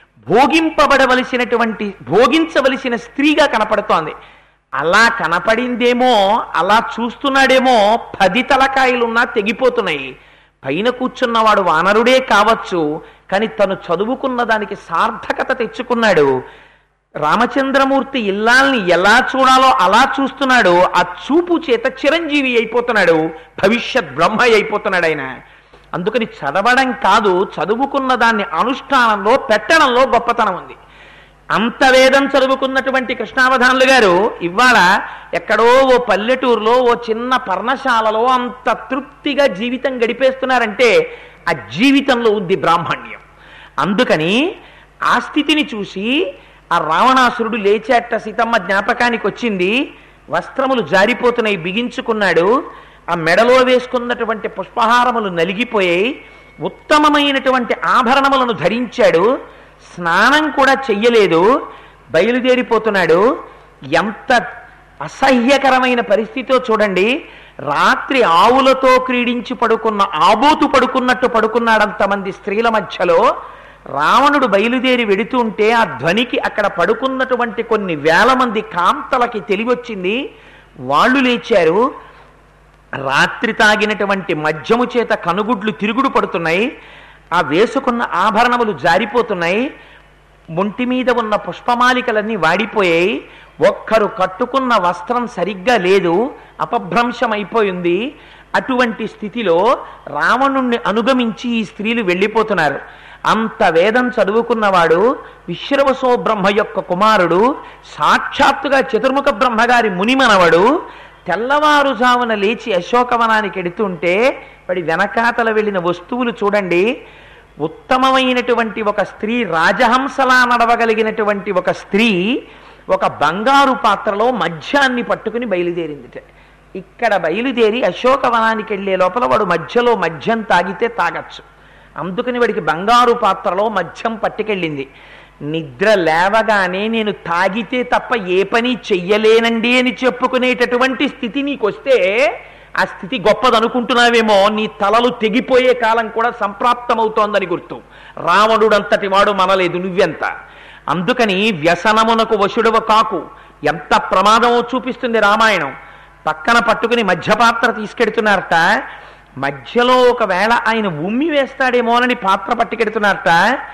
భోగింపబడవలసినటువంటి భోగించవలసిన స్త్రీగా కనపడుతోంది అలా కనపడిందేమో అలా చూస్తున్నాడేమో పది తలకాయలున్నా తెగిపోతున్నాయి పైన కూర్చున్నవాడు వానరుడే కావచ్చు కానీ తను చదువుకున్న దానికి సార్థకత తెచ్చుకున్నాడు రామచంద్రమూర్తి ఇల్లాల్ని ఎలా చూడాలో అలా చూస్తున్నాడు ఆ చూపు చేత చిరంజీవి అయిపోతున్నాడు భవిష్యత్ బ్రహ్మ అయిపోతున్నాడు ఆయన అందుకని చదవడం కాదు చదువుకున్న దాన్ని అనుష్ఠానంలో పెట్టడంలో గొప్పతనం ఉంది అంత వేదం చదువుకున్నటువంటి కృష్ణావధానులు గారు ఇవాళ ఎక్కడో ఓ పల్లెటూరులో ఓ చిన్న పర్ణశాలలో అంత తృప్తిగా జీవితం గడిపేస్తున్నారంటే ఆ జీవితంలో ఉంది బ్రాహ్మణ్యం అందుకని ఆ స్థితిని చూసి ఆ రావణాసురుడు లేచేట సీతమ్మ జ్ఞాపకానికి వచ్చింది వస్త్రములు జారిపోతున్నాయి బిగించుకున్నాడు ఆ మెడలో వేసుకున్నటువంటి పుష్పహారములు నలిగిపోయాయి ఉత్తమమైనటువంటి ఆభరణములను ధరించాడు స్నానం కూడా చెయ్యలేదు బయలుదేరిపోతున్నాడు ఎంత అసహ్యకరమైన పరిస్థితితో చూడండి రాత్రి ఆవులతో క్రీడించి పడుకున్న ఆబోతు పడుకున్నట్టు పడుకున్నాడంతమంది స్త్రీల మధ్యలో రావణుడు బయలుదేరి వెడుతుంటే ఆ ధ్వనికి అక్కడ పడుకున్నటువంటి కొన్ని వేల మంది కాంతలకి తెలివొచ్చింది వాళ్ళు లేచారు రాత్రి తాగినటువంటి మద్యము చేత కనుగుడ్లు తిరుగుడు పడుతున్నాయి ఆ వేసుకున్న ఆభరణములు జారిపోతున్నాయి ఒంటి మీద ఉన్న పుష్పమాలికలన్నీ వాడిపోయాయి ఒక్కరు కట్టుకున్న వస్త్రం సరిగ్గా లేదు అపభ్రంశమైపోయింది అటువంటి స్థితిలో రావణుణ్ణి అనుగమించి ఈ స్త్రీలు వెళ్ళిపోతున్నారు అంత వేదం చదువుకున్నవాడు విశ్రవసో బ్రహ్మ యొక్క కుమారుడు సాక్షాత్తుగా చతుర్ముఖ బ్రహ్మగారి మునిమనవడు తెల్లవారుజామున లేచి అశోకవనానికి ఎడుతుంటే వాడి వెనకాతల వెళ్ళిన వస్తువులు చూడండి ఉత్తమమైనటువంటి ఒక స్త్రీ రాజహంసలా నడవగలిగినటువంటి ఒక స్త్రీ ఒక బంగారు పాత్రలో మద్యాన్ని పట్టుకుని బయలుదేరిందిట ఇక్కడ బయలుదేరి అశోకవనానికి వెళ్ళే లోపల వాడు మధ్యలో మద్యం తాగితే తాగచ్చు అందుకని వాడికి బంగారు పాత్రలో మద్యం పట్టుకెళ్ళింది నిద్ర లేవగానే నేను తాగితే తప్ప ఏ పని చెయ్యలేనండి అని చెప్పుకునేటటువంటి స్థితి నీకు వస్తే ఆ స్థితి గొప్పదనుకుంటున్నావేమో నీ తలలు తెగిపోయే కాలం కూడా సంప్రాప్తమవుతోందని గుర్తు రావణుడంతటి వాడు మనలేదు నువ్వెంత అందుకని వ్యసనమునకు వశుడవ కాకు ఎంత ప్రమాదమో చూపిస్తుంది రామాయణం పక్కన పట్టుకుని మధ్యపాత్ర తీసుకెడుతున్నారట మధ్యలో ఒకవేళ ఆయన ఉమ్మి వేస్తాడేమోనని పాత్ర పట్టుకెడుతున్నారట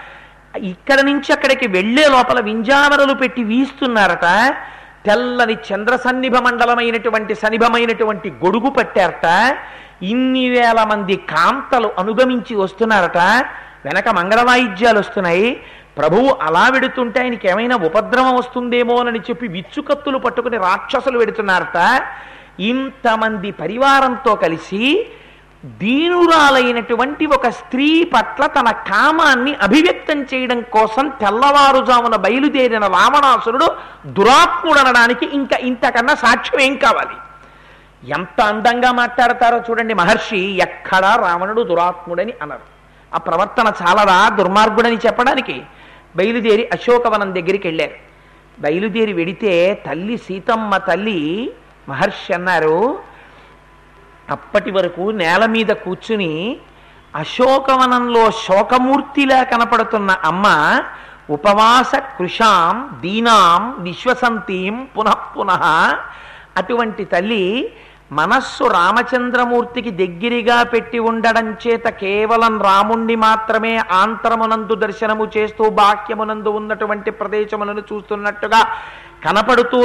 ఇక్కడ నుంచి అక్కడికి వెళ్లే లోపల వింజామరలు పెట్టి వీస్తున్నారట తెల్లని చంద్ర సన్నిభ మండలమైనటువంటి సన్నిభమైనటువంటి గొడుగు పట్టారట ఇన్ని వేల మంది కాంతలు అనుగమించి వస్తున్నారట వెనక మంగళవాయిద్యాలు వస్తున్నాయి ప్రభువు అలా వెడుతుంటే ఆయనకి ఏమైనా ఉపద్రవం వస్తుందేమోనని చెప్పి విచ్చుకత్తులు పట్టుకుని రాక్షసులు వెడుతున్నారట ఇంతమంది పరివారంతో కలిసి దీనురాలైనటువంటి ఒక స్త్రీ పట్ల తన కామాన్ని అభివ్యక్తం చేయడం కోసం తెల్లవారుజామున బయలుదేరిన రావణాసురుడు దురాత్ముడనడానికి ఇంకా ఇంతకన్నా సాక్ష్యం ఏం కావాలి ఎంత అందంగా మాట్లాడతారో చూడండి మహర్షి ఎక్కడా రావణుడు దురాత్ముడని అనరు ఆ ప్రవర్తన చాలదా దుర్మార్గుడని చెప్పడానికి బయలుదేరి అశోకవనం దగ్గరికి వెళ్ళారు బయలుదేరి వెడితే తల్లి సీతమ్మ తల్లి మహర్షి అన్నారు అప్పటి వరకు నేల మీద కూర్చుని అశోకవనంలో శోకమూర్తిలా కనపడుతున్న అమ్మ ఉపవాస కృషాం దీనాం విశ్వసంతీం పునః పునః అటువంటి తల్లి మనస్సు రామచంద్రమూర్తికి దగ్గరగా పెట్టి ఉండడం చేత కేవలం రాముణ్ణి మాత్రమే ఆంతరమునందు దర్శనము చేస్తూ బాహ్యమునందు ఉన్నటువంటి ప్రదేశములను చూస్తున్నట్టుగా కనపడుతూ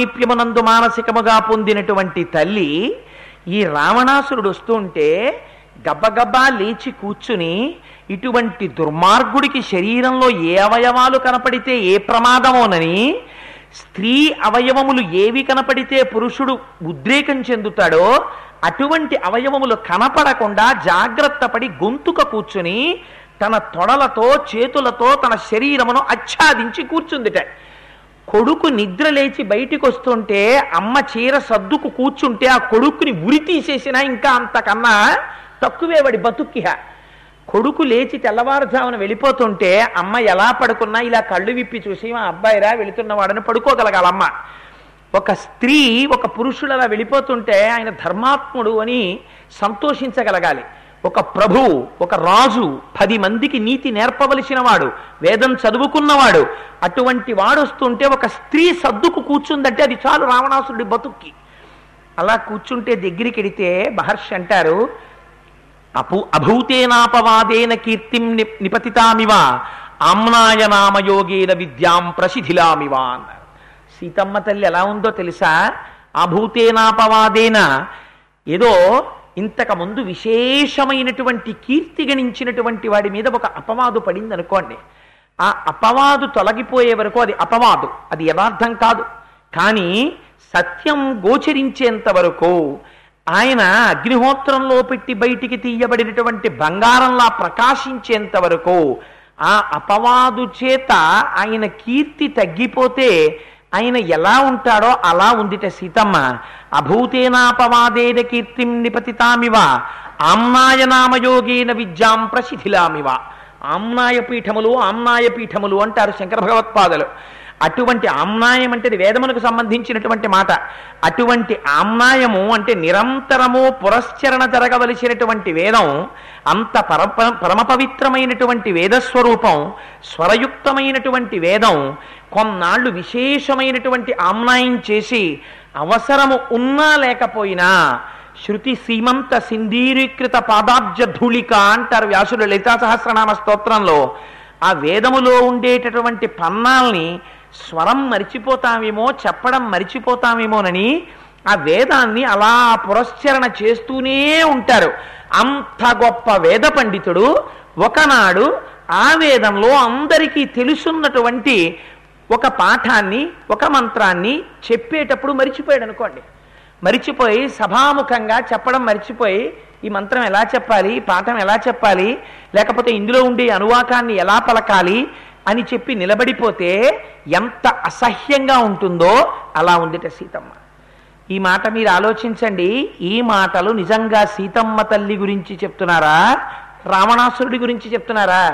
రామసామీప్యమునందు మానసికముగా పొందినటువంటి తల్లి ఈ రావణాసురుడు వస్తుంటే గబ్బగబ్బా లేచి కూర్చుని ఇటువంటి దుర్మార్గుడికి శరీరంలో ఏ అవయవాలు కనపడితే ఏ ప్రమాదమోనని స్త్రీ అవయవములు ఏవి కనపడితే పురుషుడు ఉద్రేకం చెందుతాడో అటువంటి అవయవములు కనపడకుండా జాగ్రత్త పడి గొంతుక కూర్చుని తన తొడలతో చేతులతో తన శరీరమును ఆచ్ఛాదించి కూర్చుందిట కొడుకు నిద్ర లేచి బయటికి వస్తుంటే అమ్మ చీర సర్దుకు కూర్చుంటే ఆ కొడుకుని ఉరి తీసేసినా ఇంకా అంతకన్నా తక్కువే వాడి బతుక్కిహ కొడుకు లేచి తెల్లవారుజామున వెళ్ళిపోతుంటే అమ్మ ఎలా పడుకున్నా ఇలా కళ్ళు విప్పి చూసి మా అబ్బాయిరా వెళుతున్నవాడని పడుకోగలగాలమ్మ ఒక స్త్రీ ఒక పురుషుడు అలా వెళ్ళిపోతుంటే ఆయన ధర్మాత్ముడు అని సంతోషించగలగాలి ఒక ప్రభు ఒక రాజు పది మందికి నీతి నేర్పవలసిన వాడు వేదం చదువుకున్నవాడు అటువంటి వాడు వస్తుంటే ఒక స్త్రీ సద్దుకు కూర్చుందంటే అది చాలు రావణాసురుడి బతుక్కి అలా కూర్చుంటే దగ్గరికి ఎడితే మహర్షి అంటారు అపు అభూతేనాపవాదేన కీర్తిం ని నిపతితామివ ఆమ్నాయ నామయోగేన విద్యాం ప్రసిధిలామివ అన్నారు సీతమ్మ తల్లి ఎలా ఉందో తెలుసా అభూతేనాపవాదేన ఏదో ఇంతకు ముందు విశేషమైనటువంటి కీర్తి గణించినటువంటి వాడి మీద ఒక అపవాదు పడింది అనుకోండి ఆ అపవాదు తొలగిపోయే వరకు అది అపవాదు అది యథార్థం కాదు కానీ సత్యం గోచరించేంత వరకు ఆయన అగ్నిహోత్రంలో పెట్టి బయటికి తీయబడినటువంటి బంగారంలా ప్రకాశించేంత వరకు ఆ అపవాదు చేత ఆయన కీర్తి తగ్గిపోతే ఆయన ఎలా ఉంటాడో అలా ఉందిట సీతమ్మ అభూతేనాపవాదేన కీర్తిం నిపతితామివ ఆమ్నాయ నామయోగేన విద్యాం ప్రసిధిలామివ ఆమ్నాయ పీఠములు ఆమ్నాయ పీఠములు అంటారు శంకర భగవత్పాదులు అటువంటి ఆమ్నాయం అంటే ఇది వేదమునకు సంబంధించినటువంటి మాట అటువంటి ఆమ్నాయము అంటే నిరంతరము పురస్చరణ జరగవలసినటువంటి వేదం అంత పర పరమ పవిత్రమైనటువంటి వేదస్వరూపం స్వరయుక్తమైనటువంటి వేదం కొన్నాళ్ళు విశేషమైనటువంటి ఆమ్నాయం చేసి అవసరము ఉన్నా లేకపోయినా శృతి సీమంత సింధీరీకృత పాదాబ్జ ధూళిక అంటారు వ్యాసుడు లలితా సహస్రనామ స్తోత్రంలో ఆ వేదములో ఉండేటటువంటి పన్నాల్ని స్వరం మరిచిపోతామేమో చెప్పడం మరిచిపోతామేమోనని ఆ వేదాన్ని అలా పురస్చరణ చేస్తూనే ఉంటారు అంత గొప్ప వేద పండితుడు ఒకనాడు ఆ వేదంలో అందరికీ తెలుసున్నటువంటి ఒక పాఠాన్ని ఒక మంత్రాన్ని చెప్పేటప్పుడు మరిచిపోయాడు అనుకోండి మరిచిపోయి సభాముఖంగా చెప్పడం మరిచిపోయి ఈ మంత్రం ఎలా చెప్పాలి ఈ పాఠం ఎలా చెప్పాలి లేకపోతే ఇందులో ఉండే అనువాకాన్ని ఎలా పలకాలి అని చెప్పి నిలబడిపోతే ఎంత అసహ్యంగా ఉంటుందో అలా ఉందిట సీతమ్మ ఈ మాట మీరు ఆలోచించండి ఈ మాటలు నిజంగా సీతమ్మ తల్లి గురించి చెప్తున్నారా రావణాసురుడి గురించి చెప్తున్నారా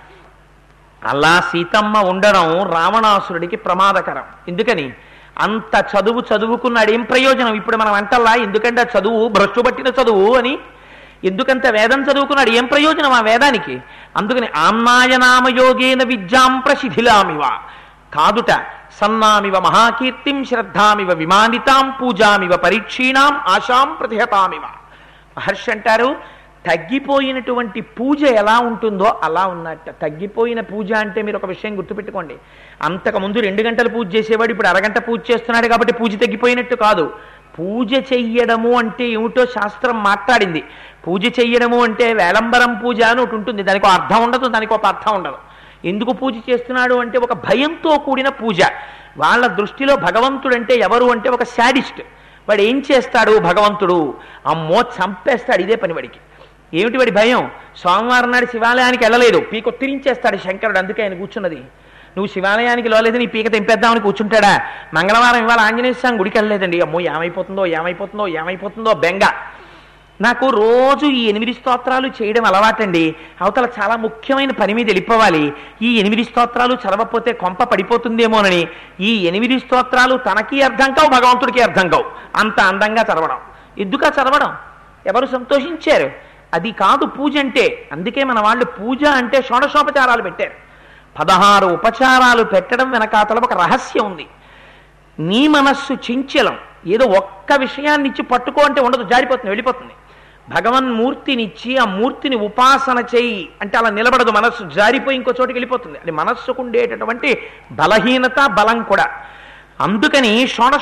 అలా సీతమ్మ ఉండడం రావణాసురుడికి ప్రమాదకరం ఎందుకని అంత చదువు చదువుకున్నాడు ఏం ప్రయోజనం ఇప్పుడు మనం అంటల్లా ఎందుకంటే ఆ చదువు భ్రష్టు పట్టిన చదువు అని ఎందుకంత వేదం చదువుకున్నాడు ఏం ప్రయోజనం ఆ వేదానికి అందుకని ఆమ్నాయనామయోగేన విద్యాం ప్రసిధిలామివ కాదుట సన్నామివ మహాకీర్తిం శ్రద్ధామివ విమానితాం పూజామివ పరీక్షీణాం ఆశాం ప్రతిహతామివ మహర్షి అంటారు తగ్గిపోయినటువంటి పూజ ఎలా ఉంటుందో అలా ఉన్నట్ట తగ్గిపోయిన పూజ అంటే మీరు ఒక విషయం గుర్తుపెట్టుకోండి అంతకుముందు రెండు గంటలు పూజ చేసేవాడు ఇప్పుడు అరగంట పూజ చేస్తున్నాడు కాబట్టి పూజ తగ్గిపోయినట్టు కాదు పూజ చెయ్యడము అంటే ఏమిటో శాస్త్రం మాట్లాడింది పూజ చెయ్యడము అంటే వేలంబరం పూజ అని ఒకటి ఉంటుంది దానికి ఒక అర్థం ఉండదు దానికి ఒక అర్థం ఉండదు ఎందుకు పూజ చేస్తున్నాడు అంటే ఒక భయంతో కూడిన పూజ వాళ్ళ దృష్టిలో భగవంతుడు అంటే ఎవరు అంటే ఒక శాడిస్ట్ వాడు ఏం చేస్తాడు భగవంతుడు అమ్మో చంపేస్తాడు ఇదే పని వాడికి ఏమిటి వాడి భయం సోమవారం నాడు శివాలయానికి వెళ్ళలేదు పీక తిరించేస్తాడు శంకరుడు అందుకే ఆయన కూర్చున్నది నువ్వు శివాలయానికి లోలేదు నీ పీక తెంపేద్దామని కూర్చుంటాడా మంగళవారం ఇవాళ ఆంజనేయ స్వామి గుడికి వెళ్ళలేదండి అమ్మో ఏమైపోతుందో ఏమైపోతుందో ఏమైపోతుందో బెంగ నాకు రోజు ఈ ఎనిమిది స్తోత్రాలు చేయడం అలవాటండి అవతల చాలా ముఖ్యమైన పని మీద వెళ్ళిపోవాలి ఈ ఎనిమిది స్తోత్రాలు చదవకపోతే కొంప పడిపోతుందేమోనని ఈ ఎనిమిది స్తోత్రాలు తనకి అర్థం కావు భగవంతుడికి అర్థం కావు అంత అందంగా చదవడం ఎందుకా చదవడం ఎవరు సంతోషించారు అది కాదు పూజ అంటే అందుకే మన వాళ్ళు పూజ అంటే షోడశోపచారాలు పెట్టారు పదహారు ఉపచారాలు పెట్టడం వెనకాతల ఒక రహస్యం ఉంది నీ మనస్సు చించలం ఏదో ఒక్క విషయాన్ని ఇచ్చి పట్టుకో అంటే ఉండదు జారిపోతుంది వెళ్ళిపోతుంది భగవన్మూర్తినిచ్చి ఆ మూర్తిని ఉపాసన చేయి అంటే అలా నిలబడదు మనస్సు జారిపోయి ఇంకో చోటుకి వెళ్ళిపోతుంది అది మనస్సుకు ఉండేటటువంటి బలహీనత బలం కూడా అందుకని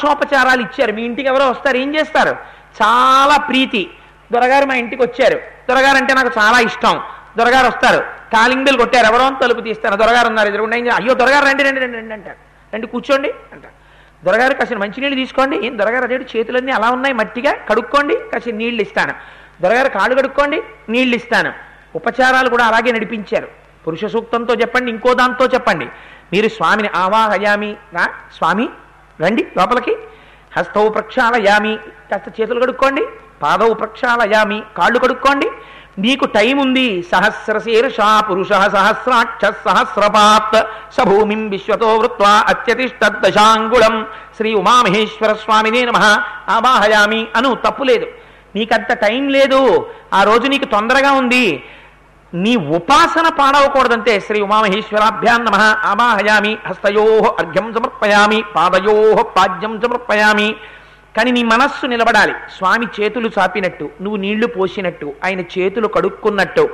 షోడశోపచారాలు ఇచ్చారు మీ ఇంటికి ఎవరో వస్తారు ఏం చేస్తారు చాలా ప్రీతి దొరగారు మా ఇంటికి వచ్చారు దొరగారు అంటే నాకు చాలా ఇష్టం దొరగారు వస్తారు కాలింగ్ బెల్ కొట్టారు ఎవరో అని తలుపు తీస్తారు దొరగారు ఉన్నారు ఎదురుకుండా ఏం చేయాలి? అయ్యో దొరగారు రండి రండి రండి రండి అంటారు రండి కూర్చోండి అంటారు దొరగారు కాసిన మంచినీళ్ళు తీసుకోండి ఏం దొరగారు అదేంటి చేతులన్నీ అలా ఉన్నాయి మట్టిగా కడుక్కోండి కాసిన నీళ్ళు ఇస్తాను దొరగారు కాళ్ళు కడుక్కోండి నీళ్ళు ఇస్తాను ఉపచారాలు కూడా అలాగే నడిపించారు పురుష సూక్తంతో చెప్పండి ఇంకో దాంతో చెప్పండి మీరు స్వామిని ఆవాహయామి రా స్వామి రండి లోపలికి హస్తౌ ప్రక్షాళయామి కాస్త చేతులు కడుక్కోండి పాదౌ ప్రక్షాళయామి కాళ్ళు కడుక్కోండి నీకు టైం ఉంది సహస్రశీర్ష పురుష సహస్రాక్ష సహస్రపాత్ సభూమిం విశ్వతో వృత్వా అత్యతిష్టదశాంగుళం శ్రీ ఉమామహేశ్వర స్వామినే నమ ఆవాహయామి అను తప్పులేదు నీకంత టైం లేదు ఆ రోజు నీకు తొందరగా ఉంది నీ ఉపాసన పాడవకూడదంతే శ్రీ ఉమామహేశ్వరాభ్యాం నమ ఆవాహయామి హస్తయో అర్ఘ్యం సమర్పయామి పాదయో పాద్యం సమర్పయామి కానీ నీ మనస్సు నిలబడాలి స్వామి చేతులు చాపినట్టు నువ్వు నీళ్లు పోసినట్టు ఆయన చేతులు కడుక్కున్నట్టు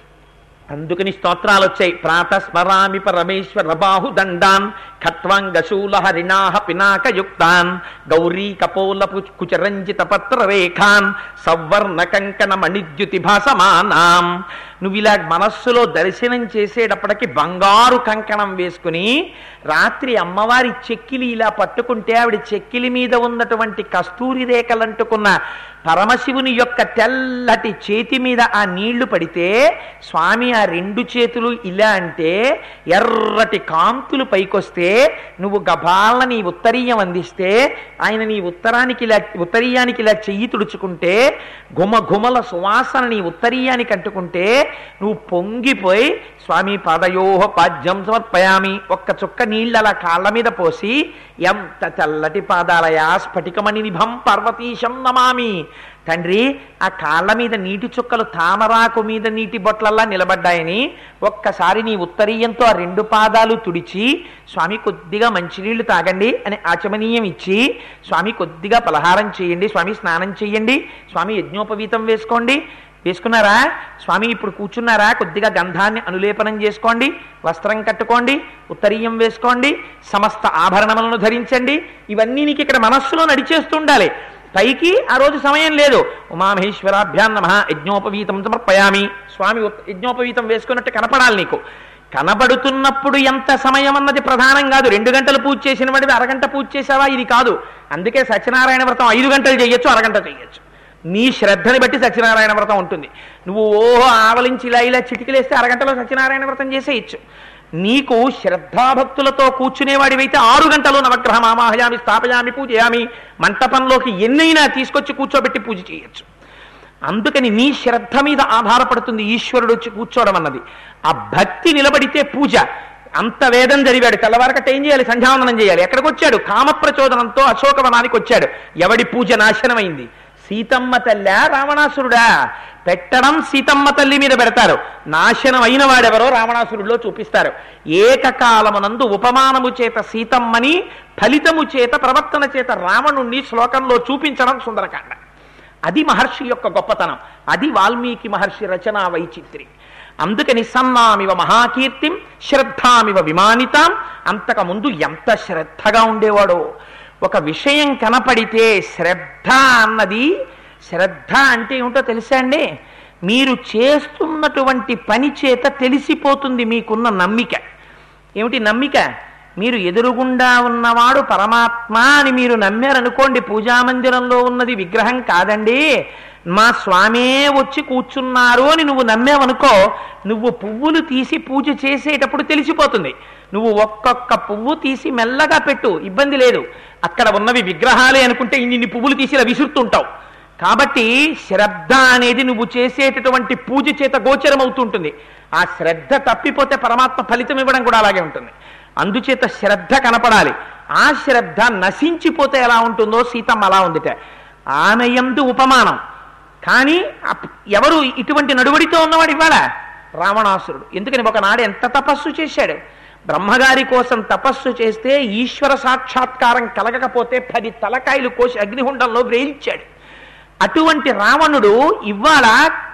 అందుకని స్తోత్రాలు వచ్చాయి ప్రాతస్మరామి పరమేశ్వర బాహు దండాన్ ఖట్వాంగశూల హరిణాహ పినాకయుక్తాన్ గౌరీ కపోల పు- కుచరంజిత పత్ర రేఖాన్ సవర్ణ కంకణ మణిద్యుతి భాసమానాం నువ్వు ఇలా మనస్సులో దర్శనం చేసేటప్పటికి బంగారు కంకణం వేసుకుని రాత్రి అమ్మవారి చెక్కిలి ఇలా పట్టుకుంటే ఆవిడ చెక్కిలి మీద ఉన్నటువంటి కస్తూరి రేఖలంటుకున్న పరమశివుని యొక్క తెల్లటి చేతి మీద ఆ నీళ్లు పడితే స్వామి ఆ రెండు చేతులు ఇలా అంటే ఎర్రటి కాంతులు పైకొస్తే నువ్వు గబాల నీ ఉత్తరీయం అందిస్తే ఆయన నీ ఉత్తరానికి ఇలా ఉత్తరీయానికి ఇలా చెయ్యి తుడుచుకుంటే గుమ గుమల సువాసన నీ ఉత్తరీయానికి అంటుకుంటే నువ్వు పొంగిపోయి స్వామి పాదయోహ పాద్యం సమర్పయామి ఒక్క చుక్క నీళ్ళు అలా కాళ్ళ మీద పోసి ఎంత తెల్లటి పాదాలయా స్ఫటికమణి నిభం పార్వతీశం నమామి తండ్రి ఆ కాళ్ళ మీద నీటి చుక్కలు తామరాకు మీద నీటి బొట్లల్లా నిలబడ్డాయని ఒక్కసారి నీ ఉత్తరీయంతో ఆ రెండు పాదాలు తుడిచి స్వామి కొద్దిగా మంచినీళ్లు తాగండి అని ఆచమనీయం ఇచ్చి స్వామి కొద్దిగా పలహారం చేయండి స్వామి స్నానం చేయండి స్వామి యజ్ఞోపవీతం వేసుకోండి వేసుకున్నారా స్వామి ఇప్పుడు కూర్చున్నారా కొద్దిగా గంధాన్ని అనులేపనం చేసుకోండి వస్త్రం కట్టుకోండి ఉత్తరీయం వేసుకోండి సమస్త ఆభరణములను ధరించండి ఇవన్నీ నీకు ఇక్కడ మనస్సులో నడిచేస్తుండాలి పైకి ఆ రోజు సమయం లేదు ఉమామహేశ్వరాభ్యాం నమ యజ్ఞోపవీతం సమర్పయామి స్వామి ఉత్- యజ్ఞోపవీతం వేసుకున్నట్టు కనపడాలి నీకు కనబడుతున్నప్పుడు ఎంత సమయం అన్నది ప్రధానం కాదు రెండు గంటలు పూజ చేసిన వాడివి అరగంట పూజ చేసావా ఇది కాదు అందుకే సత్యనారాయణ వ్రతం ఐదు గంటలు చేయొచ్చు అరగంట చేయొచ్చు నీ శ్రద్ధని బట్టి సత్యనారాయణ వ్రతం ఉంటుంది నువ్వు ఓహో ఆవలించి ఇలా ఇలా చిటికలేస్తే అరగంటలో సత్యనారాయణ వ్రతం చేసేయచ్చు నీకు శ్రద్ధాభక్తులతో కూర్చునేవాడివైతే ఆరు గంటలు నవగ్రహ మామాహయామి స్థాపయామి పూజయామి మంటపంలోకి ఎన్నైనా తీసుకొచ్చి కూర్చోబెట్టి పూజ చేయొచ్చు అందుకని నీ శ్రద్ధ మీద ఆధారపడుతుంది ఈశ్వరుడు వచ్చి కూర్చోవడం అన్నది ఆ భక్తి నిలబడితే పూజ అంత వేదం జరిగాడు తెల్లవారకట్ట ఏం చేయాలి సంధ్యావందనం చేయాలి ఎక్కడికి వచ్చాడు కామప్రచోదనంతో అశోకవనానికి వచ్చాడు ఎవడి పూజ నాశనమైంది సీతమ్మ తల్లా రావణాసురుడా పెట్టడం సీతమ్మ తల్లి మీద పెడతారు నాశనం అయిన వాడెవరో రావణాసురుడిలో చూపిస్తారు ఏకకాలమునందు ఉపమానము చేత సీతమ్మని ఫలితము చేత ప్రవర్తన చేత రావణుణ్ణి శ్లోకంలో చూపించడం సుందరకాండ అది మహర్షి యొక్క గొప్పతనం అది వాల్మీకి మహర్షి రచనా వైచిత్రి అందుకని సన్నామివ మహాకీర్తిం శ్రద్ధామివ విమానితాం అంతకుముందు ఎంత శ్రద్ధగా ఉండేవాడో ఒక విషయం కనపడితే శ్రద్ధ అన్నది శ్రద్ధ అంటే ఏమిటో తెలుసా అండి మీరు చేస్తున్నటువంటి పని చేత తెలిసిపోతుంది మీకున్న నమ్మిక ఏమిటి నమ్మిక మీరు ఎదురుగుండా ఉన్నవాడు పరమాత్మ అని మీరు నమ్మారనుకోండి పూజామందిరంలో ఉన్నది విగ్రహం కాదండి మా స్వామే వచ్చి కూర్చున్నారు అని నువ్వు నమ్మావనుకో నువ్వు పువ్వులు తీసి పూజ చేసేటప్పుడు తెలిసిపోతుంది నువ్వు ఒక్కొక్క పువ్వు తీసి మెల్లగా పెట్టు ఇబ్బంది లేదు అక్కడ ఉన్నవి విగ్రహాలే అనుకుంటే ఇన్ని పువ్వులు తీసి ఇలా విసురుతుంటావు కాబట్టి శ్రద్ధ అనేది నువ్వు చేసేటటువంటి పూజ చేత గోచరం అవుతుంటుంది ఆ శ్రద్ధ తప్పిపోతే పరమాత్మ ఫలితం ఇవ్వడం కూడా అలాగే ఉంటుంది అందుచేత శ్రద్ధ కనపడాలి ఆ శ్రద్ధ నశించిపోతే ఎలా ఉంటుందో సీతమ్మ అలా ఉందిట ఆమె యందు ఉపమానం కానీ అప్- ఎవరు ఇటువంటి నడువడితో ఉన్నవాడు ఇవాళ రావణాసురుడు ఎందుకని ఒకనాడు ఎంత తపస్సు చేశాడు బ్రహ్మగారి కోసం తపస్సు చేస్తే ఈశ్వర సాక్షాత్కారం కలగకపోతే పది తలకాయలు కోసి అగ్నిహుండంలో వేయించాడు అటువంటి రావణుడు ఇవాళ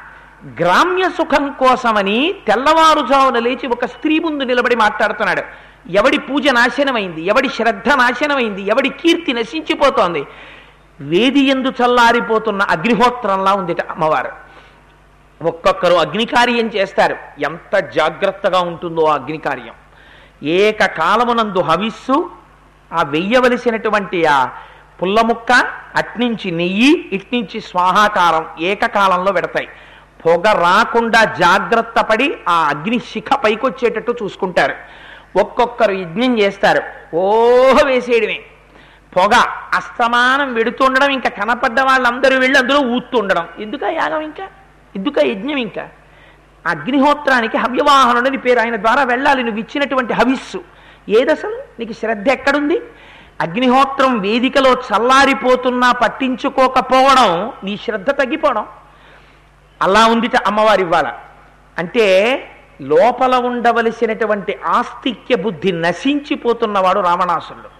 గ్రామ్య సుఖం కోసమని తెల్లవారుజామున లేచి ఒక స్త్రీ ముందు నిలబడి మాట్లాడుతున్నాడు ఎవడి పూజ నాశనమైంది ఎవడి శ్రద్ధ నాశనమైంది ఎవడి కీర్తి నశించిపోతోంది వేది ఎందు చల్లారిపోతున్న అగ్నిహోత్రంలా ఉందిట అమ్మవారు ఒక్కొక్కరు అగ్నికార్యం చేస్తారు ఎంత జాగ్రత్తగా ఉంటుందో ఆ అగ్నికార్యం ఏకకాలమునందు హవిస్సు ఆ వెయ్యవలసినటువంటి ఆ పుల్ల ముక్క అట్నుంచి నెయ్యి ఇట్నుంచి స్వాహాకారం ఏకకాలంలో పెడతాయి పొగ రాకుండా జాగ్రత్త పడి ఆ అగ్ని శిఖ పైకొచ్చేటట్టు చూసుకుంటారు ఒక్కొక్కరు యజ్ఞం చేస్తారు ఓహ వేసేయడమే పొగ అస్తమానం వెడుతుండడం ఇంకా కనపడ్డ వాళ్ళందరూ వెళ్ళి అందులో ఊతుండడం ఎందుక యాగం ఇంకా ఎందుక యజ్ఞం ఇంకా అగ్నిహోత్రానికి హవ్యవాహనుడని పేరు ఆయన ద్వారా వెళ్ళాలి నువ్వు ఇచ్చినటువంటి హవిస్సు ఏదసలు నీకు శ్రద్ధ ఎక్కడుంది అగ్నిహోత్రం వేదికలో చల్లారిపోతున్నా పట్టించుకోకపోవడం నీ శ్రద్ధ తగ్గిపోవడం అలా ఉందిట అమ్మవారి ఇవ్వాల అంటే లోపల ఉండవలసినటువంటి ఆస్తిక్య బుద్ధి నశించిపోతున్నవాడు రావణాసురుడు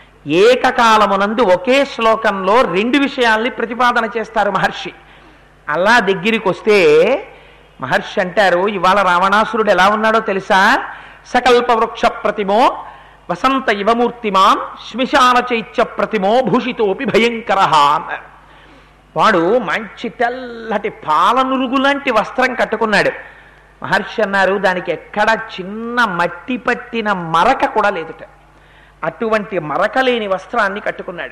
ఏకకాలమునందు ఒకే శ్లోకంలో రెండు విషయాల్ని ప్రతిపాదన చేస్తారు మహర్షి అలా దగ్గరికి వస్తే మహర్షి అంటారు ఇవాళ రావణాసురుడు ఎలా ఉన్నాడో తెలుసా సకల్ప వృక్ష ప్రతిమో వసంత ఇవమూర్తిమాన్ శ్మశాన చైత్య ప్రతిమో భూషితోపి భయంకర అన్నారు వాడు మంచి తెల్లటి పాలనురుగు లాంటి వస్త్రం కట్టుకున్నాడు మహర్షి అన్నారు దానికి ఎక్కడ చిన్న మట్టి పట్టిన మరక కూడా లేదుట అటువంటి మరక లేని వస్త్రాన్ని కట్టుకున్నాడు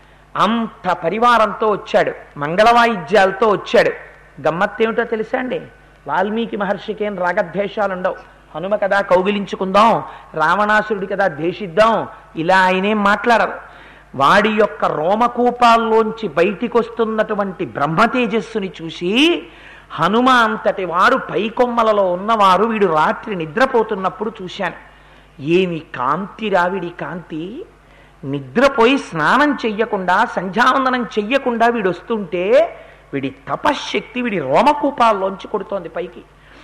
అంత పరివారంతో వచ్చాడు మంగళవాయిద్యాలతో వచ్చాడు గమ్మత్తేమిటో తెలుసా అండి వాల్మీకి మహర్షికేం రాగద్వేషాలు ఉండవు హనుమ కదా కౌగిలించుకుందాం రావణాసురుడి కదా ద్వేషిద్దాం ఇలా ఆయనేం మాట్లాడరు వాడి యొక్క రోమకూపాల్లోంచి బయటికి వస్తున్నటువంటి బ్రహ్మతేజస్సుని చూసి హనుమ అంతటి వారు పైకొమ్మలలో ఉన్నవారు వీడు రాత్రి నిద్రపోతున్నప్పుడు చూశాను ఏమి కాంతి రావిడి కాంతి నిద్రపోయి స్నానం చెయ్యకుండా సంధ్యావందనం చెయ్యకుండా వీడు వస్తుంటే వీడి తపశ్శక్తి వీడి రోమకూపాల్లోంచి కొడుతోంది పైకి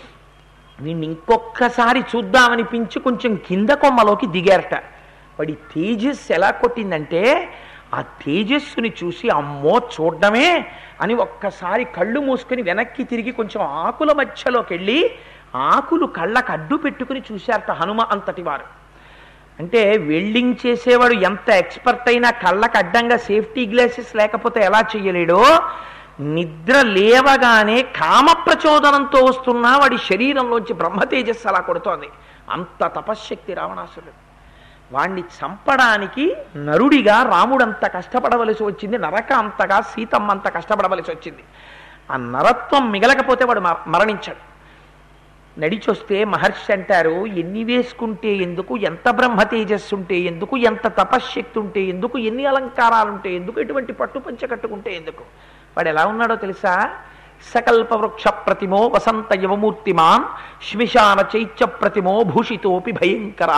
వీడిని ఇంకొక్కసారి చూద్దామనిపించి కొంచెం కింద కొమ్మలోకి దిగారట వాడి తేజస్ ఎలా కొట్టిందంటే ఆ తేజస్సుని చూసి అమ్మో చూడడమే అని ఒక్కసారి కళ్ళు మూసుకుని వెనక్కి తిరిగి కొంచెం ఆకుల మధ్యలోకి వెళ్ళి ఆకులు కళ్ళకు అడ్డు పెట్టుకుని చూశారట హనుమ అంతటి వారు అంటే వెల్డింగ్ చేసేవాడు ఎంత ఎక్స్పర్ట్ అయినా కళ్ళకు అడ్డంగా సేఫ్టీ గ్లాసెస్ లేకపోతే ఎలా చెయ్యలేడో నిద్ర లేవగానే కామ ప్రచోదనంతో వస్తున్న వాడి శరీరంలోంచి బ్రహ్మతేజస్సు అలా కొడుతోంది అంత తపశ్శక్తి రావణాసురుడు వాణ్ణి చంపడానికి నరుడిగా రాముడంత కష్టపడవలసి వచ్చింది నరక అంతగా సీతమ్మ అంత కష్టపడవలసి వచ్చింది ఆ నరత్వం మిగలకపోతే వాడు మ- మరణించాడు నడిచొస్తే మహర్షి అంటారు ఎన్ని వేసుకుంటే ఎందుకు ఎంత బ్రహ్మ తేజస్సు ఉంటే ఎందుకు ఎంత తపశ్శక్తి ఉంటే ఎందుకు ఎన్ని అలంకారాలు ఉంటే ఎందుకు ఎటువంటి పట్టు పంచ కట్టుకుంటే ఎందుకు వాడు ఎలా ఉన్నాడో తెలుసా సకల్ప వృక్ష ప్రతిమో వసంత యవమూర్తిమాన్ శ్మిశాన చైత్య ప్రతిమో భూషితోపి భయంకర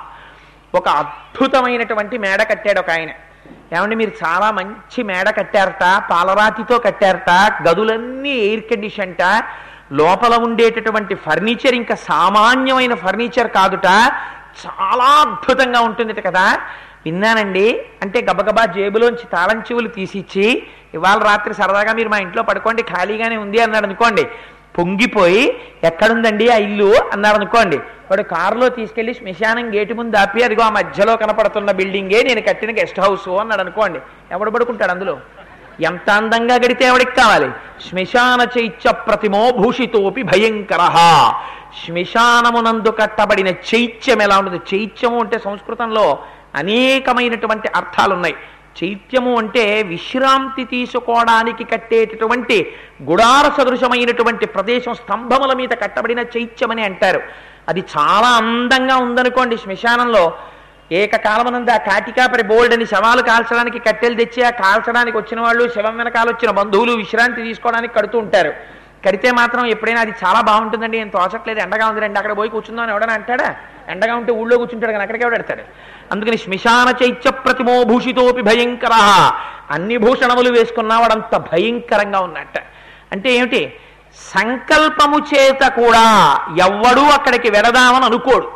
ఒక అద్భుతమైనటువంటి మేడ కట్టాడు ఒక ఆయన ఏమంటే మీరు చాలా మంచి మేడ కట్టారట పాలరాతితో కట్టారట గదులన్నీ ఎయిర్ కండిషన్ట లోపల ఉండేటటువంటి ఫర్నిచర్ ఇంకా సామాన్యమైన ఫర్నిచర్ కాదుట చాలా అద్భుతంగా ఉంటుంది కదా విన్నానండి అంటే గబగబా జేబులోంచి తాళం చెవులు తీసిచ్చి ఇవాళ రాత్రి సరదాగా మీరు మా ఇంట్లో పడుకోండి ఖాళీగానే ఉంది అన్నాడు అనుకోండి పొంగిపోయి ఎక్కడుందండి ఆ ఇల్లు అన్నాడు అనుకోండి వాడు కారులో తీసుకెళ్లి శ్మశానం గేటు ముందు ఆపి అదిగో ఆ మధ్యలో కనపడుతున్న బిల్డింగే నేను కట్టిన గెస్ట్ హౌస్ అన్నాడు అనుకోండి ఎవడు పడుకుంటాడు అందులో ఎంత అందంగా గడితే ఎవడికి కావాలి శ్మశాన చైత్య ప్రతిమో భూషితోపి భయంకర శ్మశానమునందు కట్టబడిన చైత్యం ఎలా ఉంటుంది చైత్యము అంటే సంస్కృతంలో అనేకమైనటువంటి అర్థాలున్నాయి చైత్యము అంటే విశ్రాంతి తీసుకోవడానికి కట్టేటటువంటి గుడార సదృశమైనటువంటి ప్రదేశం స్తంభముల మీద కట్టబడిన చైత్యమని అంటారు అది చాలా అందంగా ఉందనుకోండి శ్మశానంలో ఏకకాలమనందు ఆ కాటికాపరి బోల్డ్ అని శవాలు కాల్చడానికి కట్టెలు తెచ్చి ఆ కాల్చడానికి వచ్చిన వాళ్ళు శవం వెనకాల వచ్చిన బంధువులు విశ్రాంతి తీసుకోవడానికి కడుతూ ఉంటారు కడితే మాత్రం ఎప్పుడైనా అది చాలా బాగుంటుందండి ఏం తోచట్లేదు ఎండగా ఉంది రండి అక్కడ పోయి కూర్చుందాం అని ఎవడని అంటాడా ఎండగా ఉంటే ఊళ్ళో కూర్చుంటాడు కానీ అక్కడికే పెడతాడు అందుకని శ్మశాన చైత్య ప్రతిమో భూషితోపి భయంకర అన్ని భూషణములు వేసుకున్నవాడంత భయంకరంగా ఉన్నట్ట అంటే ఏమిటి సంకల్పము చేత కూడా ఎవ్వడూ అక్కడికి వెడదామని అనుకోడు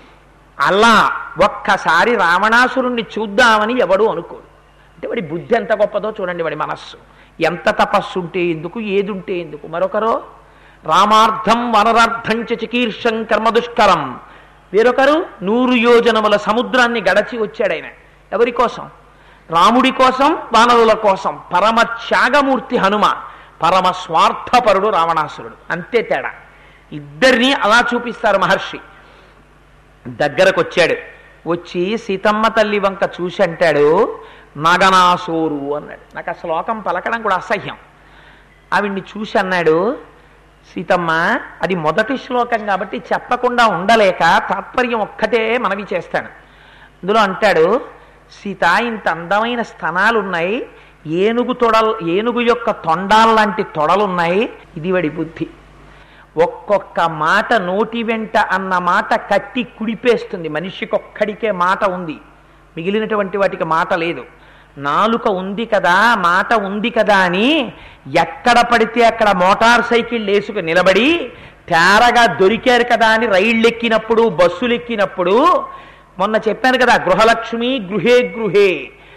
అలా ఒక్కసారి రావణాసురుణ్ణి చూద్దామని ఎవడూ అనుకోడు అంటే వాడి బుద్ధి ఎంత గొప్పదో చూడండి వాడి మనస్సు ఎంత తపస్సు ఉంటే ఎందుకు ఏది ఉంటే ఎందుకు మరొకరు రామార్థం వనరార్థం చ చికీర్షం కర్మ దుష్కరం వేరొకరు నూరు యోజనముల సముద్రాన్ని గడచి వచ్చాడు ఆయన ఎవరి కోసం రాముడి కోసం వానరుల కోసం పరమ త్యాగమూర్తి హనుమ పరమ స్వార్థపరుడు రావణాసురుడు అంతే తేడా ఇద్దరిని అలా చూపిస్తారు మహర్షి దగ్గరకు వచ్చాడు వచ్చి సీతమ్మ తల్లి వంక చూసి అంటాడు నగనాసోరు అన్నాడు నాకు ఆ శ్లోకం పలకడం కూడా అసహ్యం ఆవిడ్ని చూసి అన్నాడు సీతమ్మ అది మొదటి శ్లోకం కాబట్టి చెప్పకుండా ఉండలేక తాత్పర్యం ఒక్కటే మనవి చేస్తాను అందులో అంటాడు సీత ఇంత అందమైన స్తనాలు ఉన్నాయి ఏనుగు తొడల్ ఏనుగు యొక్క తొండాల్లాంటి తొడలున్నాయి ఇది వాడి బుద్ధి ఒక్కొక్క మాట నోటి వెంట అన్న మాట కట్టి కుడిపేస్తుంది మనిషికి ఒక్కడికే మాట ఉంది మిగిలినటువంటి వాటికి మాట లేదు నాలుక ఉంది కదా మాట ఉంది కదా అని ఎక్కడ పడితే అక్కడ మోటార్ సైకిల్ వేసుకు నిలబడి తేరగా దొరికారు కదా అని రైళ్ళు ఎక్కినప్పుడు బస్సులు ఎక్కినప్పుడు మొన్న చెప్పాను కదా గృహలక్ష్మి గృహే గృహే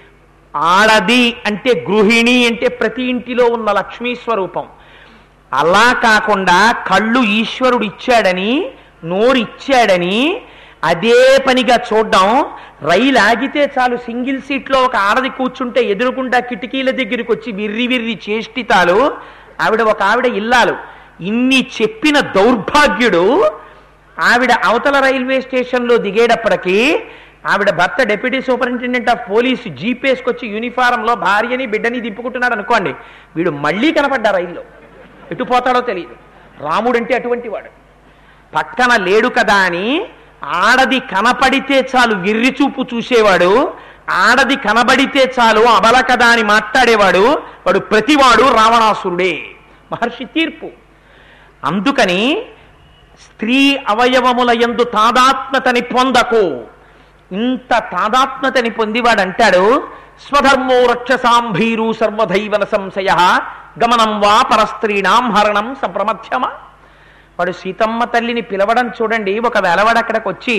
ఆడది అంటే గృహిణి అంటే ప్రతి ఇంటిలో ఉన్న లక్ష్మీ స్వరూపం అలా కాకుండా కళ్ళు ఈశ్వరుడు ఇచ్చాడని నోరు ఇచ్చాడని అదే పనిగా చూడడం రైలు ఆగితే చాలు సింగిల్ సీట్లో ఒక ఆడది కూర్చుంటే ఎదురుకుండా కిటికీల దగ్గరికి వచ్చి విర్రి విర్రి చేష్టితాలు ఆవిడ ఒక ఆవిడ ఇల్లాలు ఇన్ని చెప్పిన దౌర్భాగ్యుడు ఆవిడ అవతల రైల్వే స్టేషన్లో దిగేటప్పటికి ఆవిడ భర్త డెప్యూటీ సూపరింటెండెంట్ ఆఫ్ పోలీసు జీపేసుకొచ్చి యూనిఫారంలో భార్యని బిడ్డని దింపుకుంటున్నాడు అనుకోండి వీడు మళ్ళీ కనపడ్డా రైల్లో ఎటు పోతాడో తెలియదు రాముడంటే అటువంటి వాడు పక్కన లేడు కదా అని ఆడది కనపడితే చాలు విర్రి చూపు చూసేవాడు ఆడది కనబడితే చాలు అబల కదా అని మాట్లాడేవాడు వాడు ప్రతివాడు రావణాసురుడే మహర్షి తీర్పు అందుకని స్త్రీ అవయవముల యందు తాదాత్మతని పొందకు ఇంత తాదాత్మతని పొందివాడు అంటాడు స్వధర్మో రక్షసాంభీరు సర్వధైవన సంశయ గమనం వా పరస్త్రీణాం హరణం సంప్రమధ్యమ వాడు సీతమ్మ తల్లిని పిలవడం చూడండి ఒకవేళ వాడు అక్కడికి వచ్చి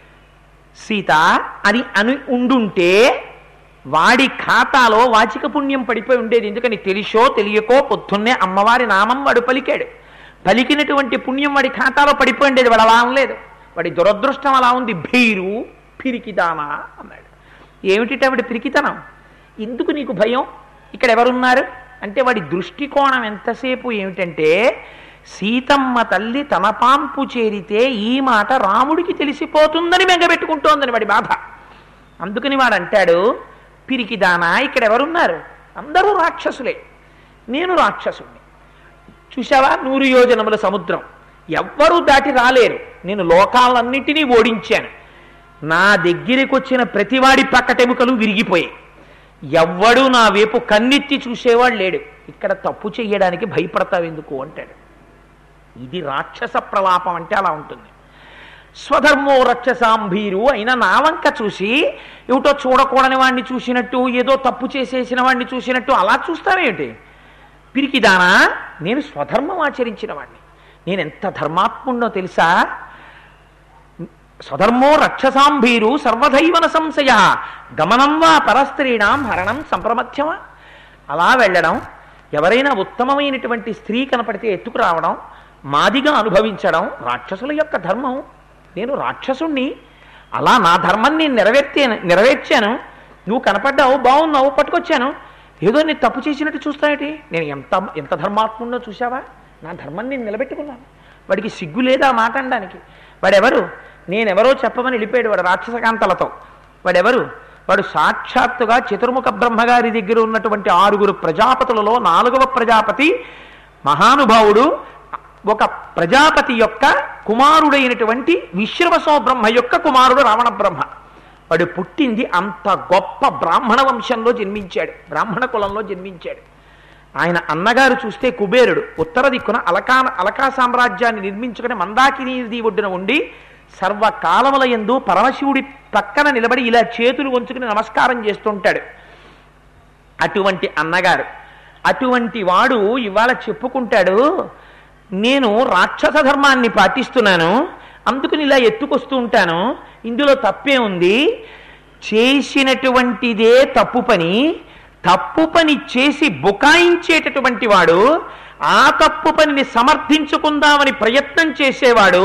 సీత అని అని ఉండుంటే వాడి ఖాతాలో వాచిక పుణ్యం పడిపోయి ఉండేది ఎందుకని తెలిసో తెలియకో పొద్దున్నే అమ్మవారి నామం వాడు పలికాడు పలికినటువంటి పుణ్యం వాడి ఖాతాలో పడిపోయి ఉండేది వాడు అలా అనలేదు వాడి దురదృష్టం అలా ఉంది భీరు పిరికిదానా అన్నాడు ఏమిటి ఆవిడ పిరికితనం ఎందుకు నీకు భయం ఇక్కడ ఎవరున్నారు అంటే వాడి దృష్టికోణం ఎంతసేపు ఏమిటంటే సీతమ్మ తల్లి తన పాంపు చేరితే ఈ మాట రాముడికి తెలిసిపోతుందని మెంగబెట్టుకుంటోందని వాడి బాధ అందుకని వాడు అంటాడు పిరికిదానా ఇక్కడ ఎవరున్నారు అందరూ రాక్షసులే నేను రాక్షసుని చూసావా నూరు యోజనముల సముద్రం ఎవ్వరూ దాటి రాలేరు నేను లోకాలన్నింటినీ ఓడించాను నా దగ్గరికి వచ్చిన ప్రతివాడి పక్కటెముకలు విరిగిపోయాయి ఎవ్వడూ నా వైపు కన్నెత్తి చూసేవాడు లేడు ఇక్కడ తప్పు చెయ్యడానికి భయపడతావు ఎందుకు అంటాడు ఇది రాక్షస ప్రలాపం అంటే అలా ఉంటుంది స్వధర్మో రక్షసాంభీరు అయినా నా వంక చూసి ఏమిటో చూడకూడని వాడిని చూసినట్టు ఏదో తప్పు చేసేసిన వాడిని చూసినట్టు అలా చూస్తావేమిటి పిరికిదానా నేను స్వధర్మం ఆచరించిన వాడిని నేను ఎంత ధర్మాత్ముండో తెలుసా స్వధర్మో రక్షసాంభీరు సర్వధైవన సంశయ గమనం వా పరస్త్రీణాం హరణం సంప్రమధ్యమా అలా వెళ్ళడం ఎవరైనా ఉత్తమమైనటువంటి స్త్రీ కనపడితే ఎత్తుకు రావడం మాదిగా అనుభవించడం రాక్షసుల యొక్క ధర్మం నేను రాక్షసుణ్ణి అలా నా ధర్మం నేను నెరవేర్చాను నెరవేర్చాను నువ్వు కనపడ్డావు బాగున్నావు పట్టుకొచ్చాను ఏదో నేను తప్పు చేసినట్టు చూస్తానేటి నేను ఎంత ఎంత ధర్మాత్ముండో చూసావా నా ధర్మం నేను నిలబెట్టుకున్నాను వాడికి సిగ్గు లేదా ఆ మాట అనడానికి వాడెవరు నేనెవరో చెప్పమని వెళ్ళిపోయాడు వాడు రాక్షసకాంతలతో వాడెవరు వాడు సాక్షాత్తుగా చతుర్ముఖ బ్రహ్మగారి దగ్గర ఉన్నటువంటి ఆరుగురు ప్రజాపతులలో నాలుగవ ప్రజాపతి మహానుభావుడు ఒక ప్రజాపతి యొక్క కుమారుడైనటువంటి విశ్రవసో బ్రహ్మ యొక్క కుమారుడు రావణ బ్రహ్మ వాడు పుట్టింది అంత గొప్ప బ్రాహ్మణ వంశంలో జన్మించాడు బ్రాహ్మణ కులంలో జన్మించాడు ఆయన అన్నగారు చూస్తే కుబేరుడు ఉత్తర దిక్కున అలకా అలకా సామ్రాజ్యాన్ని నిర్మించుకుని మందాకిని నది ఒడ్డున ఉండి సర్వకాలముల యందు పరమశివుడి పక్కన నిలబడి ఇలా చేతులు వంచుకుని నమస్కారం చేస్తుంటాడు అటువంటి అన్నగారు అటువంటి వాడు ఇవాళ చెప్పుకుంటాడు నేను రాక్షస ధర్మాన్ని పాటిస్తున్నాను అందుకని ఇలా ఎత్తుకొస్తూ ఉంటాను ఇందులో తప్పే ఉంది చేసినటువంటిదే తప్పు పని తప్పు పని చేసి బుకాయించేటటువంటి వాడు ఆ తప్పు పనిని సమర్థించుకుందామని ప్రయత్నం చేసేవాడు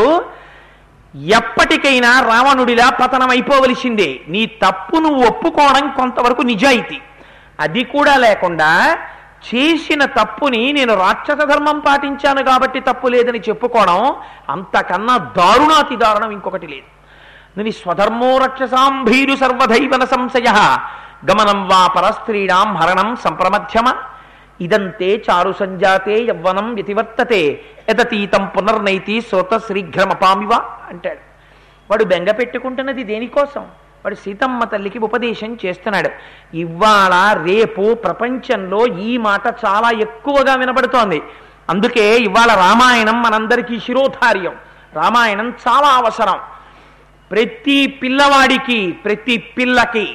ఎప్పటికైనా రావణుడిలా పతనం అయిపోవలసిందే నీ తప్పు నువ్వు ఒప్పుకోవడం కొంతవరకు నిజాయితీ అది కూడా లేకుండా చేసిన తప్పుని నేను రాక్షస ధర్మం పాటించాను కాబట్టి తప్పు లేదని చెప్పుకోవడం అంతకన్నా దారుణాతి దారుణం ఇంకొకటి లేదు నుని స్వధర్మో రక్షసాం భీరు సర్వధైవన సంశయ గమనం వా పరస్త్రీణాం హరణం సంప్రమధ్యమ ఇదంతే చారు సంజాతే యవ్వనం వ్యతివర్తతే యతతీతం పునర్నైతి శ్రోత శ్రీఘ్రమపామివ అంటాడు వాడు బెంగ పెట్టుకుంటున్నది దేనికోసం వాడు సీతమ్మ తల్లికి ఉపదేశం చేస్తున్నాడు ఇవాళ రేపు ప్రపంచంలో ఈ మాట చాలా ఎక్కువగా వినబడుతోంది అందుకే ఇవాళ రామాయణం మనందరికీ శిరోధార్యం రామాయణం చాలా అవసరం ప్రతి పిల్లవాడికి ప్రతి పిల్లకి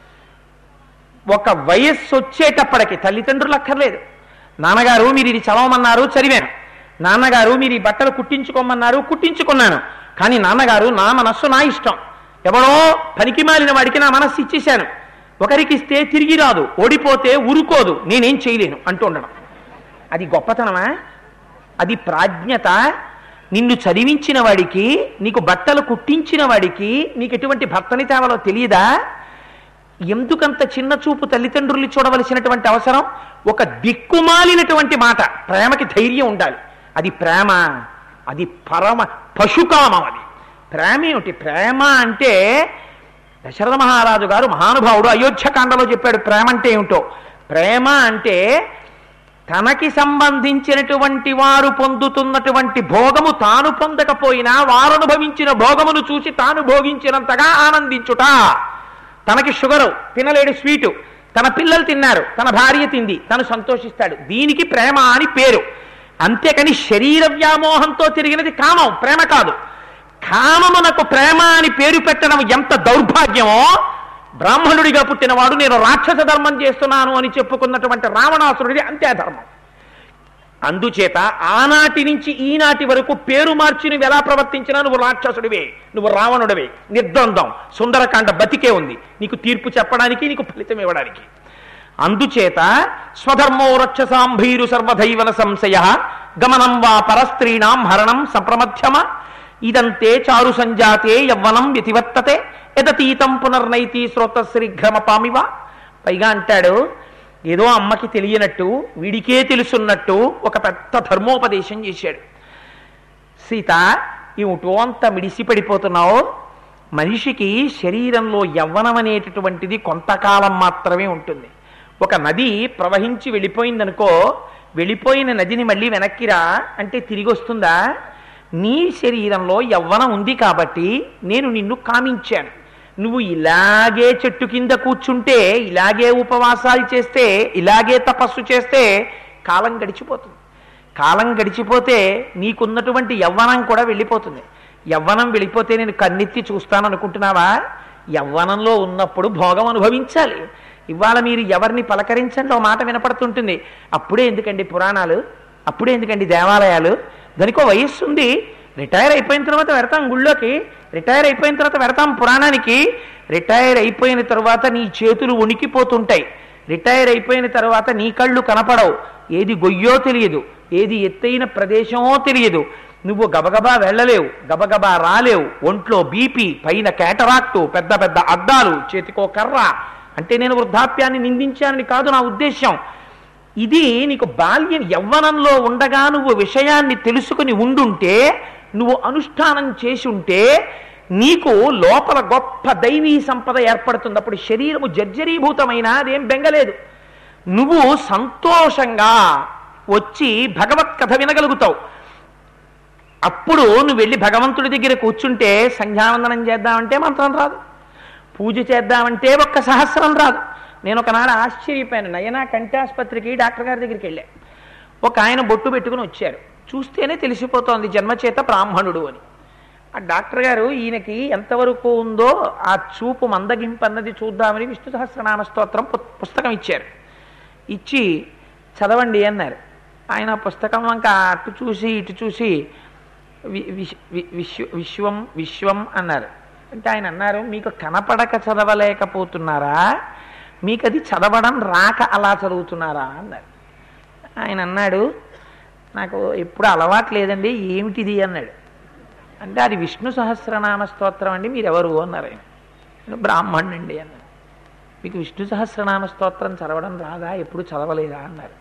ఒక వయస్సు వచ్చేటప్పటికి తల్లిదండ్రులు అక్కర్లేదు నాన్నగారు మీరు ఇది చదవమన్నారు చదివాను నాన్నగారు మీరు ఈ బట్టలు కుట్టించుకోమన్నారు కుట్టించుకున్నాను కానీ నాన్నగారు నా మనస్సు నా ఇష్టం ఎవడో పనికి మాలిన వాడికి నా మనస్సు ఇచ్చేశాను ఒకరికి ఇస్తే తిరిగి రాదు ఓడిపోతే ఊరుకోదు నేనేం చేయలేను అంటూ ఉండడం అది గొప్పతనమా అది ప్రాజ్ఞత నిన్ను చదివించిన వాడికి నీకు బట్టలు కుట్టించిన వాడికి నీకు ఎటువంటి భర్తని తేవాలో తెలియదా ఎందుకంత చిన్న చూపు తల్లిదండ్రులు చూడవలసినటువంటి అవసరం ఒక దిక్కుమాలినటువంటి మాట ప్రేమకి ధైర్యం ఉండాలి అది ప్రేమ అది పరమ పశుకామం అది ప్రేమ ఏమిటి ప్రేమ అంటే దశరథ మహారాజు గారు మహానుభావుడు అయోధ్యకాండలో చెప్పాడు ప్రేమ అంటే ఏమిటో ప్రేమ అంటే తనకి సంబంధించినటువంటి వారు పొందుతున్నటువంటి భోగము తాను పొందకపోయినా వారు అనుభవించిన భోగమును చూసి తాను భోగించినంతగా ఆనందించుట తనకి షుగరు తినలేడు స్వీటు తన పిల్లలు తిన్నారు తన భార్య తింది తను సంతోషిస్తాడు దీనికి ప్రేమ అని పేరు అంతేకాని శరీర వ్యామోహంతో తిరిగినది కామం ప్రేమ కాదు కామమునకు ప్రేమ అని పేరు పెట్టడం ఎంత దౌర్భాగ్యమో బ్రాహ్మణుడిగా పుట్టినవాడు నేను రాక్షస ధర్మం చేస్తున్నాను అని చెప్పుకున్నటువంటి రావణాసురుడి అంతే ధర్మం అందుచేత ఆనాటి నుంచి ఈనాటి వరకు పేరు మార్చి నువ్వు ఎలా ప్రవర్తించినా నువ్వు రాక్షసుడివే నువ్వు రావణుడివే నిర్ద్వందం సుందరకాండ బతికే ఉంది నీకు తీర్పు చెప్పడానికి నీకు ఫలితం ఇవ్వడానికి అందుచేత స్వధర్మో రక్షసాం భీరు సర్వధైవన సంశయ గమనం వా పరస్త్రీణాం హరణం సంప్రమధ్యమ ఇదంతే చారు సంజాతే యవ్వనం వ్యతివర్తతే యదతీతం పునర్నైతి శ్రోత శ్రీఘ్రమపామివ పైగా అంటాడు ఏదో అమ్మకి తెలియనట్టు వీడికే తెలుసున్నట్టు ఒక పెద్ద ధర్మోపదేశం చేశాడు సీత ఏమిటో అంత మిడిసి పడిపోతున్నావు మనిషికి శరీరంలో యవ్వనం అనేటటువంటిది కొంతకాలం మాత్రమే ఉంటుంది ఒక నది ప్రవహించి వెళ్ళిపోయిందనుకో వెళ్ళిపోయిన నదిని మళ్ళీ వెనక్కిరా అంటే తిరిగి వస్తుందా నీ శరీరంలో యవ్వనం ఉంది కాబట్టి నేను నిన్ను కామించాను నువ్వు ఇలాగే చెట్టు కింద కూర్చుంటే ఇలాగే ఉపవాసాలు చేస్తే ఇలాగే తపస్సు చేస్తే కాలం గడిచిపోతుంది కాలం గడిచిపోతే నీకున్నటువంటి యవ్వనం కూడా వెళ్ళిపోతుంది యవ్వనం వెళ్ళిపోతే నేను కన్నెత్తి చూస్తాను అనుకుంటున్నావా యవ్వనంలో ఉన్నప్పుడు భోగం అనుభవించాలి ఇవాళ మీరు ఎవరిని పలకరించండి ఓ మాట వినపడుతుంటుంది అప్పుడే ఎందుకండి పురాణాలు అప్పుడే ఎందుకండి దేవాలయాలు దానికో వయస్సు ఉంది రిటైర్ అయిపోయిన తర్వాత వెడతాం గుళ్ళోకి రిటైర్ అయిపోయిన తర్వాత వెడతాం పురాణానికి రిటైర్ అయిపోయిన తర్వాత నీ చేతులు ఉనికిపోతుంటాయి రిటైర్ అయిపోయిన తర్వాత నీ కళ్ళు కనపడవు ఏది గొయ్యో తెలియదు ఏది ఎత్తైన ప్రదేశమో తెలియదు నువ్వు గబగబా వెళ్ళలేవు గబగబా రాలేవు ఒంట్లో బీపీ పైన కేటరాక్టు పెద్ద పెద్ద అద్దాలు చేతికో కర్ర అంటే నేను వృద్ధాప్యాన్ని నిందించానని కాదు నా ఉద్దేశం ఇది నీకు బాల్యం యవ్వనంలో ఉండగా నువ్వు విషయాన్ని తెలుసుకుని ఉండుంటే నువ్వు అనుష్ఠానం చేసి ఉంటే నీకు లోపల గొప్ప దైవీ సంపద ఏర్పడుతుంది అప్పుడు శరీరము జర్జరీభూతమైన అదేం బెంగలేదు నువ్వు సంతోషంగా వచ్చి భగవత్ కథ వినగలుగుతావు అప్పుడు నువ్వు వెళ్ళి భగవంతుడి దగ్గర కూర్చుంటే సంధ్యావందనం చేద్దామంటే మంత్రం రాదు పూజ చేద్దామంటే ఒక్క సహస్రం రాదు నేను ఒకనాడు ఆశ్చర్యపోయాను నయనా కంఠాసుపత్రికి డాక్టర్ గారి దగ్గరికి వెళ్ళా ఒక ఆయన బొట్టు పెట్టుకుని వచ్చారు చూస్తేనే తెలిసిపోతోంది జన్మచేత బ్రాహ్మణుడు అని ఆ డాక్టర్ గారు ఈయనకి ఎంతవరకు ఉందో ఆ చూపు మందగింపు అన్నది చూద్దామని విష్ణు సహస్రనామ స్తోత్రం పు- పుస్తకం ఇచ్చారు ఇచ్చి చదవండి అన్నారు ఆయన ఆ పుస్తకం వంక అటు చూసి ఇటు చూసి వి- విశ్- వి- విశ్వ విశ్వం విశ్వం అన్నారు అంటే ఆయన అన్నారు మీకు కనపడక చదవలేకపోతున్నారా మీకు అది చదవడం రాక అలా చదువుతున్నారా అన్నారు ఆయన అన్నాడు నాకు ఎప్పుడు అలవాటు లేదండి ఏమిటిది అన్నాడు అంటే అది విష్ణు సహస్రనామ స్తోత్రం అండి మీరు ఎవరు అన్నారు ఆయన నేను బ్రాహ్మణుడండి అన్నాడు మీకు విష్ణు సహస్రనామ స్తోత్రం చదవడం రాదా ఎప్పుడు చదవలేదా అన్నారు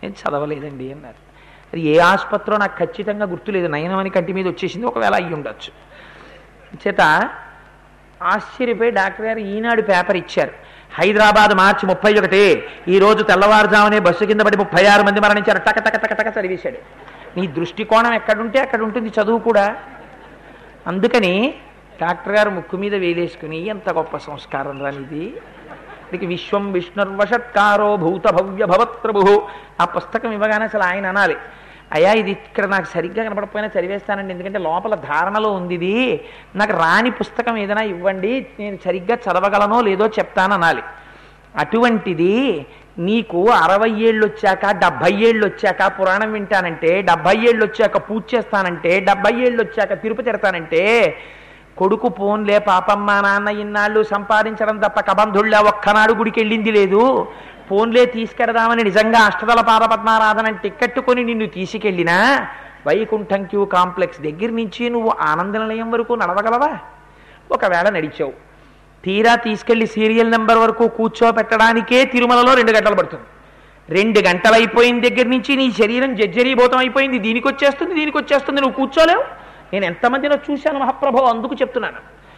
నేను చదవలేదండి అన్నారు అది ఏ ఆసుపత్రో నాకు ఖచ్చితంగా గుర్తులేదు నయనమని కంటి మీద వచ్చేసింది ఒకవేళ అయ్యి ఉండొచ్చు చేత ఆశ్చర్యపోయి డాక్టర్ గారు ఈనాడు పేపర్ ఇచ్చారు హైదరాబాద్ మార్చి ముప్పై ఒకటి ఈ రోజు తెల్లవారుజామునే బస్సు కింద పడి ముప్పై ఆరు మంది మరణించారు టక టక టక టక చదివేశాడు నీ దృష్టికోణం ఎక్కడుంటే అక్కడ ఉంటుంది చదువు కూడా అందుకని డాక్టర్ గారు ముక్కు మీద వేలేసుకుని ఎంత గొప్ప సంస్కారం రానిది ఇది విశ్వం విష్ణుర్వషత్కారో భూత భవ్య భవత్ ప్రభు ఆ పుస్తకం ఇవ్వగానే అసలు ఆయన అనాలి అయ్యా ఇది ఇక్కడ నాకు సరిగ్గా కనపడకపోయినా చదివేస్తానండి ఎందుకంటే లోపల ధారణలో ఉంది ఇది నాకు రాని పుస్తకం ఏదైనా ఇవ్వండి నేను సరిగ్గా చదవగలనో లేదో చెప్తాను అనాలి అటువంటిది నీకు అరవై ఏళ్ళు వచ్చాక డెబ్భై ఏళ్ళు వచ్చాక పురాణం వింటానంటే డెబ్భై ఏళ్ళు వచ్చాక పూజ చేస్తానంటే డెబ్భై ఏళ్ళు వచ్చాక తిరుపతి తిడతానంటే కొడుకు పోన్లే పాపమ్మ నాన్న ఇన్నాళ్ళు సంపాదించడం తప్ప కబంధుళ్ళ ఒక్కనాడు గుడికి వెళ్ళింది లేదు పోన్లే తీసుకెడదామని నిజంగా అష్టదల పాదపద్మారాధన టిక్కెట్టుకొని నిన్ను తీసుకెళ్ళినా వైకుంఠం క్యూ కాంప్లెక్స్ దగ్గర నుంచి నువ్వు ఆనంద నిలయం వరకు నడవగలవా ఒకవేళ నడిచావు తీరా తీసుకెళ్లి సీరియల్ నెంబర్ వరకు కూర్చోపెట్టడానికే తిరుమలలో రెండు గంటలు పడుతుంది రెండు గంటలు అయిపోయిన దగ్గర నుంచి నీ శరీరం జర్జరీభూతం అయిపోయింది దీనికి వచ్చేస్తుంది దీనికి వచ్చేస్తుంది నువ్వు కూర్చోలేవు నేను ఎంతమందినో చూశాను మహాప్రభు అందుకు చెప్తున్నాను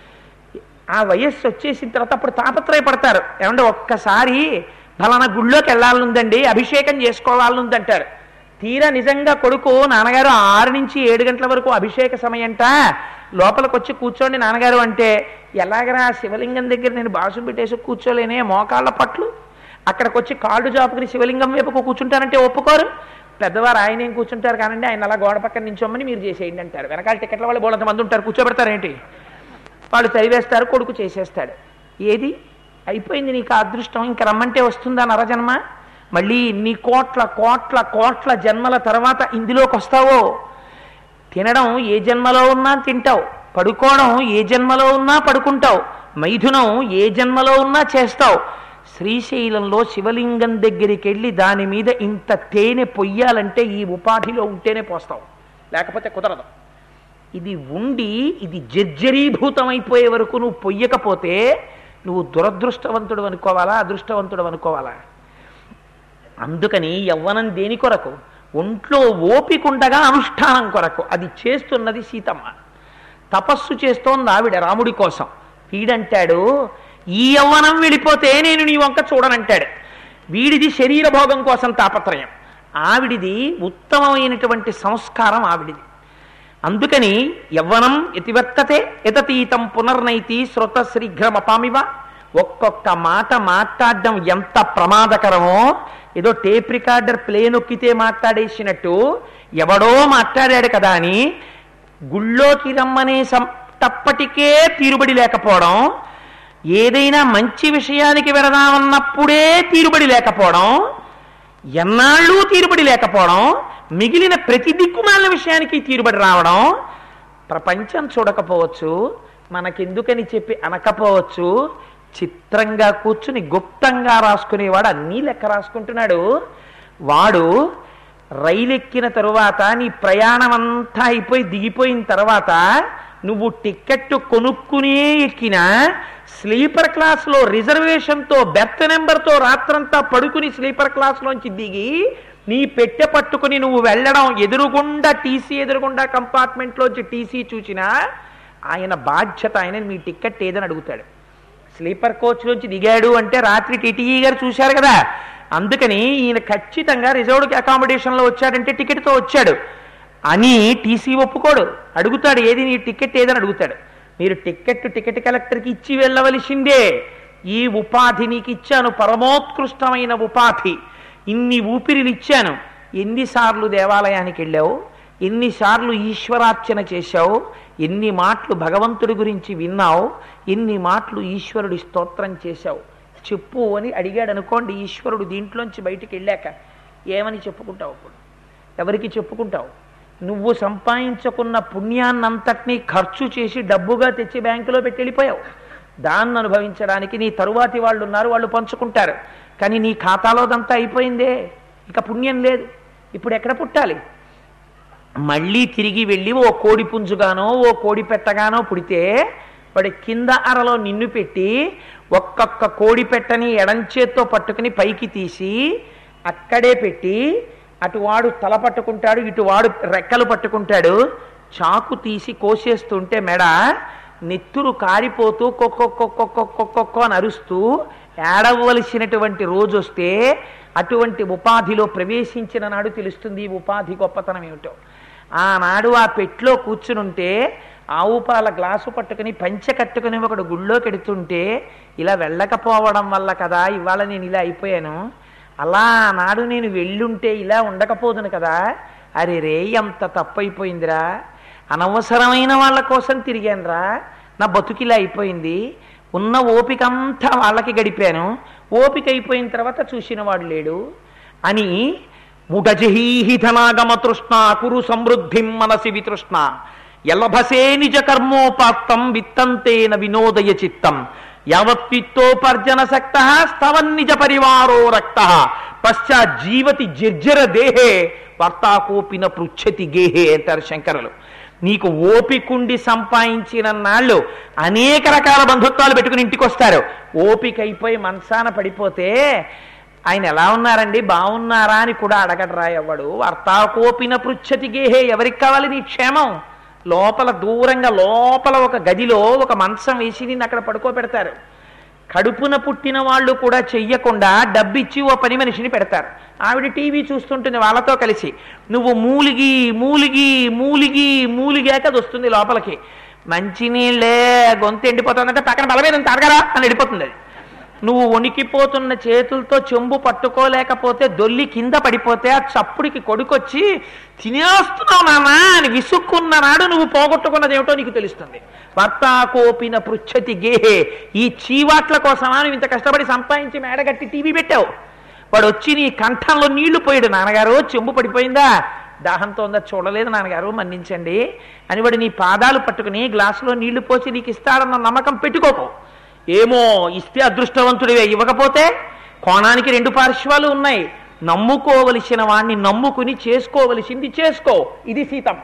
ఆ వయస్సు వచ్చేసిన తర్వాత అప్పుడు తాపత్రయపడతారు ఏమంటే ఒక్కసారి ఫలానా గుళ్ళోకి వెళ్ళాలనుందండి అభిషేకం చేసుకోవాలనుందంటారు తీరా నిజంగా కొడుకు నాన్నగారు ఆరు నుంచి ఏడు గంటల వరకు అభిషేక సమయంట లోపలికి వచ్చి కూర్చోండి నాన్నగారు అంటే ఎలాగరా శివలింగం దగ్గర నేను బాసు పెట్టేసి కూర్చోలేనే మోకాళ్ళ పట్లు అక్కడికి వచ్చి కాళ్ళు జాపుకుని శివలింగం వైపుకు కూర్చుంటానంటే ఒప్పుకోరు పెద్దవారు ఆయన ఏం కూర్చుంటారు కానండి ఆయన అలా గోడ పక్కన నించోమని మీరు చేసేయండి అంటారు వెనకాల టికెట్ల వాళ్ళు బోలంత మంది ఉంటారు కూర్చోబెడతారేంటి వాళ్ళు చదివేస్తారు కొడుకు చేసేస్తాడు ఏది అయిపోయింది నీకు ఆ అదృష్టం ఇంకా రమ్మంటే వస్తుందా నరజన్మ మళ్ళీ ఇన్ని కోట్ల కోట్ల కోట్ల జన్మల తర్వాత ఇందులోకి వస్తావో తినడం ఏ జన్మలో ఉన్నా తింటావు పడుకోవడం ఏ జన్మలో ఉన్నా పడుకుంటావు మైథునం ఏ జన్మలో ఉన్నా చేస్తావు శ్రీశైలంలో శివలింగం దగ్గరికి వెళ్ళి దాని మీద ఇంత తేనె పొయ్యాలంటే ఈ ఉపాధిలో ఉంటేనే పోస్తావు లేకపోతే కుదరదు ఇది ఉండి ఇది జర్జరీభూతమైపోయే వరకు నువ్వు పొయ్యకపోతే నువ్వు దురదృష్టవంతుడు అనుకోవాలా అదృష్టవంతుడు అనుకోవాలా అందుకని యవ్వనం దేని కొరకు ఒంట్లో ఓపికండగా అనుష్ఠానం కొరకు అది చేస్తున్నది సీతమ్మ తపస్సు చేస్తోంది ఆవిడ రాముడి కోసం వీడంటాడు ఈ యవ్వనం వెళ్ళిపోతే నేను నీ వంక చూడనంటాడు వీడిది శరీర భోగం కోసం తాపత్రయం ఆవిడిది ఉత్తమమైనటువంటి సంస్కారం ఆవిడిది అందుకని యవ్వనం ఎతివర్తతే ఎతతీతం పునర్నైతి శ్రుత శీఘ్రమపామివ ఒక్కొక్క మాట మాట్లాడడం ఎంత ప్రమాదకరమో ఏదో టేప్ రికార్డర్ ప్లే నొక్కితే మాట్లాడేసినట్టు ఎవడో మాట్లాడాడు కదా అని గుళ్ళోకి రమ్మనే తప్పటికే తీరుబడి లేకపోవడం ఏదైనా మంచి విషయానికి వెళదామన్నప్పుడే తీరుబడి లేకపోవడం ఎన్నాళ్ళు తీరుబడి లేకపోవడం మిగిలిన ప్రతి దిక్కుమాలిన విషయానికి తీరుబడి రావడం ప్రపంచం చూడకపోవచ్చు మనకెందుకని చెప్పి అనకపోవచ్చు చిత్రంగా కూర్చుని గుప్తంగా రాసుకునేవాడు అన్నీ లెక్క రాసుకుంటున్నాడు వాడు రైలు ఎక్కిన తరువాత నీ ప్రయాణం అంతా అయిపోయి దిగిపోయిన తర్వాత నువ్వు టికెట్ కొనుక్కునే ఎక్కినా స్లీపర్ క్లాస్లో రిజర్వేషన్తో బెర్త్ నెంబర్తో రాత్రంతా పడుకుని స్లీపర్ క్లాస్లోంచి దిగి నీ పెట్టె పట్టుకుని నువ్వు వెళ్ళడం ఎదురుగుండా టీసీ ఎదురుగుండా కంపార్ట్మెంట్లోంచి టీసీ చూసినా ఆయన బాధ్యత ఆయన మీ టికెట్ ఏదని అడుగుతాడు స్లీపర్ కోచ్లోంచి దిగాడు అంటే రాత్రి టీటీఈ గారు చూశారు కదా అందుకని ఈయన ఖచ్చితంగా రిజర్వ్డ్ అకామిడేషన్లో వచ్చాడంటే టికెట్తో వచ్చాడు అని టీసీ ఒప్పుకోడు అడుగుతాడు ఏది నీ టికెట్ ఏదని అడుగుతాడు మీరు టికెట్ టికెట్ కలెక్టర్కి ఇచ్చి వెళ్ళవలసిందే ఈ ఉపాధి నీకు ఇచ్చాను పరమోత్కృష్టమైన ఉపాధి ఇన్ని ఊపిరిలు ఇచ్చాను ఎన్నిసార్లు దేవాలయానికి వెళ్ళావు ఎన్నిసార్లు ఈశ్వరార్చన చేశావు ఎన్ని మాటలు భగవంతుడి గురించి విన్నావు ఎన్ని మాటలు ఈశ్వరుడి స్తోత్రం చేశావు చెప్పు అని అడిగాడు అనుకోండి ఈశ్వరుడు దీంట్లోంచి బయటికి వెళ్ళాక ఏమని చెప్పుకుంటావు అప్పుడు ఎవరికి చెప్పుకుంటావు నువ్వు సంపాదించుకున్న పుణ్యాన్నంతటినీ ఖర్చు చేసి డబ్బుగా తెచ్చి బ్యాంకులో పెట్టి వెళ్ళిపోయావు దాన్ని అనుభవించడానికి నీ తరువాతి వాళ్ళు ఉన్నారు వాళ్ళు పంచుకుంటారు కానీ నీ ఖాతాలోదంతా అయిపోయిందే ఇక పుణ్యం లేదు ఇప్పుడు ఎక్కడ పుట్టాలి మళ్ళీ తిరిగి వెళ్ళి ఓ కోడి పుంజుగానో ఓ కోడి పెట్టగానో పుడితే వాడి కింద అరలో నిన్ను పెట్టి ఒక్కొక్క కోడి పెట్టని ఎడంచేత్తో పట్టుకుని పైకి తీసి అక్కడే పెట్టి అటువాడు తల పట్టుకుంటాడు ఇటువాడు రెక్కలు పట్టుకుంటాడు చాకు తీసి కోసేస్తుంటే మెడ నెత్తురు కారిపోతూ కొక్కొక్కొక్కొక్కొక్కొక్కొ అని అరుస్తూ ఏడవలసినటువంటి రోజు వస్తే అటువంటి ఉపాధిలో ప్రవేశించిన నాడు తెలుస్తుంది ఈ ఉపాధి గొప్పతనం ఏమిటో ఆనాడు ఆ పెట్లో కూర్చునుంటే ఆవు పాల గ్లాసు పట్టుకుని పంచె కట్టుకుని ఒకడు గుళ్ళోకి ఎడుతుంటే ఇలా వెళ్ళకపోవడం వల్ల కదా ఇవాళ నేను ఇలా అయిపోయాను అలా నాడు నేను వెళ్ళుంటే ఇలా ఉండకపోదును కదా అరే రే ఎంత తప్పైపోయిందిరా అనవసరమైన వాళ్ళ కోసం తిరిగానురా నా బతుకిలా అయిపోయింది ఉన్న ఓపిక అంతా వాళ్ళకి గడిపాను ఓపిక అయిపోయిన తర్వాత చూసిన వాడు లేడు అని ముటజహీహితనాగమ తృష్ణ కురు సమృద్ధిం మనసి వితృష్ణ ఎలభసే నిజ కర్మోపాత్తం విత్తంతేన వినోదయ చిత్తం యావత్విత్తోపర్జన సక్త స్తవన్నిజ పరివారో రక్త పశ్చాత్ జీవతి జర్జర దేహే వర్తాకోపిన పృచ్ఛతి గేహే అంటారు శంకరులు నీకు ఓపికుండి సంపాదించిన నాళ్ళు అనేక రకాల బంధుత్వాలు పెట్టుకుని ఇంటికి వస్తారు ఓపిక అయిపోయి మనసాన పడిపోతే ఆయన ఎలా ఉన్నారండి బాగున్నారా అని కూడా అడగడరా ఎవడు వర్తాకోపిన పృచ్ఛతి గేహే ఎవరికి కావాలి నీ క్షేమం లోపల దూరంగా లోపల ఒక గదిలో ఒక మంచం వేసి నిన్ను అక్కడ పడుకోబెడతారు కడుపున పుట్టిన వాళ్ళు కూడా చెయ్యకుండా డబ్బిచ్చి ఓ పని మనిషిని పెడతారు ఆవిడ టీవీ చూస్తుంటుంది వాళ్ళతో కలిసి నువ్వు మూలిగి మూలిగి మూలిగి మూలిగాక అది వస్తుంది లోపలికి మంచినీళ్ళే గొంతు ఎండిపోతుందంటే పక్కన బలమైన తాగరా అని వెళ్ళిపోతుంది అది నువ్వు వణికిపోతున్న చేతులతో చెంబు పట్టుకోలేకపోతే దొల్లి కింద పడిపోతే ఆ చప్పుడికి కొడుకొచ్చి తినేస్తున్నావు నానా అని విసుక్కున్న నాడు నువ్వు పోగొట్టుకున్నది ఏమిటో నీకు తెలుస్తుంది వర్తాకోపిన పృచ్ఛతి గేహే ఈ చీవాట్ల కోసమా నువ్వు ఇంత కష్టపడి సంపాదించి మేడగట్టి టీవీ పెట్టావు వాడు వచ్చి నీ కంఠంలో నీళ్లు పోయాడు నాన్నగారు చెంబు పడిపోయిందా దాహంతో ఉందా చూడలేదు నాన్నగారు మన్నించండి అని వాడు నీ పాదాలు పట్టుకుని గ్లాసులో నీళ్లు పోసి నీకు ఇస్తాడన్న నమ్మకం పెట్టుకోకు ఏమో ఇస్తే అదృష్టవంతుడివే ఇవ్వకపోతే కోణానికి రెండు పార్శ్వాలు ఉన్నాయి నమ్ముకోవలసిన వాణ్ణి నమ్ముకుని చేసుకోవలసింది చేసుకో ఇది సీతం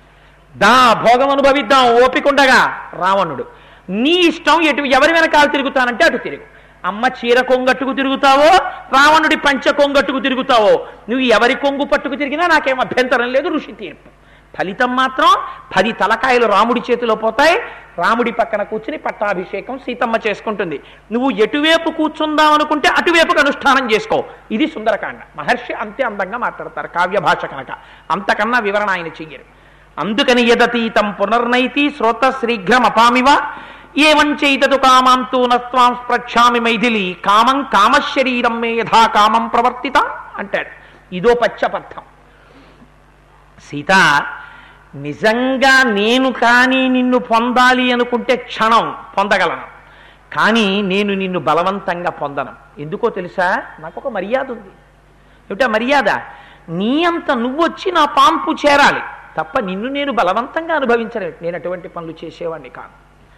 దా భోగం అనుభవిద్దాం ఓపికండగా రావణుడు నీ ఇష్టం ఎటు ఎవరి వెనకాల తిరుగుతానంటే అటు తిరుగు అమ్మ చీర కొంగట్టుకు తిరుగుతావో రావణుడి పంచ కొంగట్టుకు తిరుగుతావో నువ్వు ఎవరి కొంగు పట్టుకు తిరిగినా నాకేం అభ్యంతరం లేదు ఋషి తీర్పు ఫలితం మాత్రం పది తలకాయలు రాముడి చేతిలో పోతాయి రాముడి పక్కన కూర్చుని పట్టాభిషేకం సీతమ్మ చేసుకుంటుంది నువ్వు ఎటువైపు కూర్చుందాం అనుకుంటే అటువైపుకు అనుష్ఠానం చేసుకో ఇది సుందరకాండ మహర్షి అంతే అందంగా మాట్లాడతారు కావ్య భాష కనుక అంతకన్నా వివరణ ఆయన చెయ్యరు అందుకని యదతీతం పునర్నైతి శ్రోత శీఘ్రం అపామివ ఏవంచైతదు కామాంతూ నత్వాం స్పృక్షామి మైథిలి కామం కామశరీరం మే యథా కామం ప్రవర్తిత అంటాడు ఇదో పచ్చపర్థం సీత నిజంగా నేను కానీ నిన్ను పొందాలి అనుకుంటే క్షణం పొందగలను కానీ నేను నిన్ను బలవంతంగా పొందను ఎందుకో తెలుసా నాకు ఒక మర్యాద ఉంది ఏమిటా మర్యాద నీ అంత నువ్వొచ్చి నా పాంపు చేరాలి తప్ప నిన్ను నేను బలవంతంగా అనుభవించలేదు నేను అటువంటి పనులు చేసేవాడిని కాను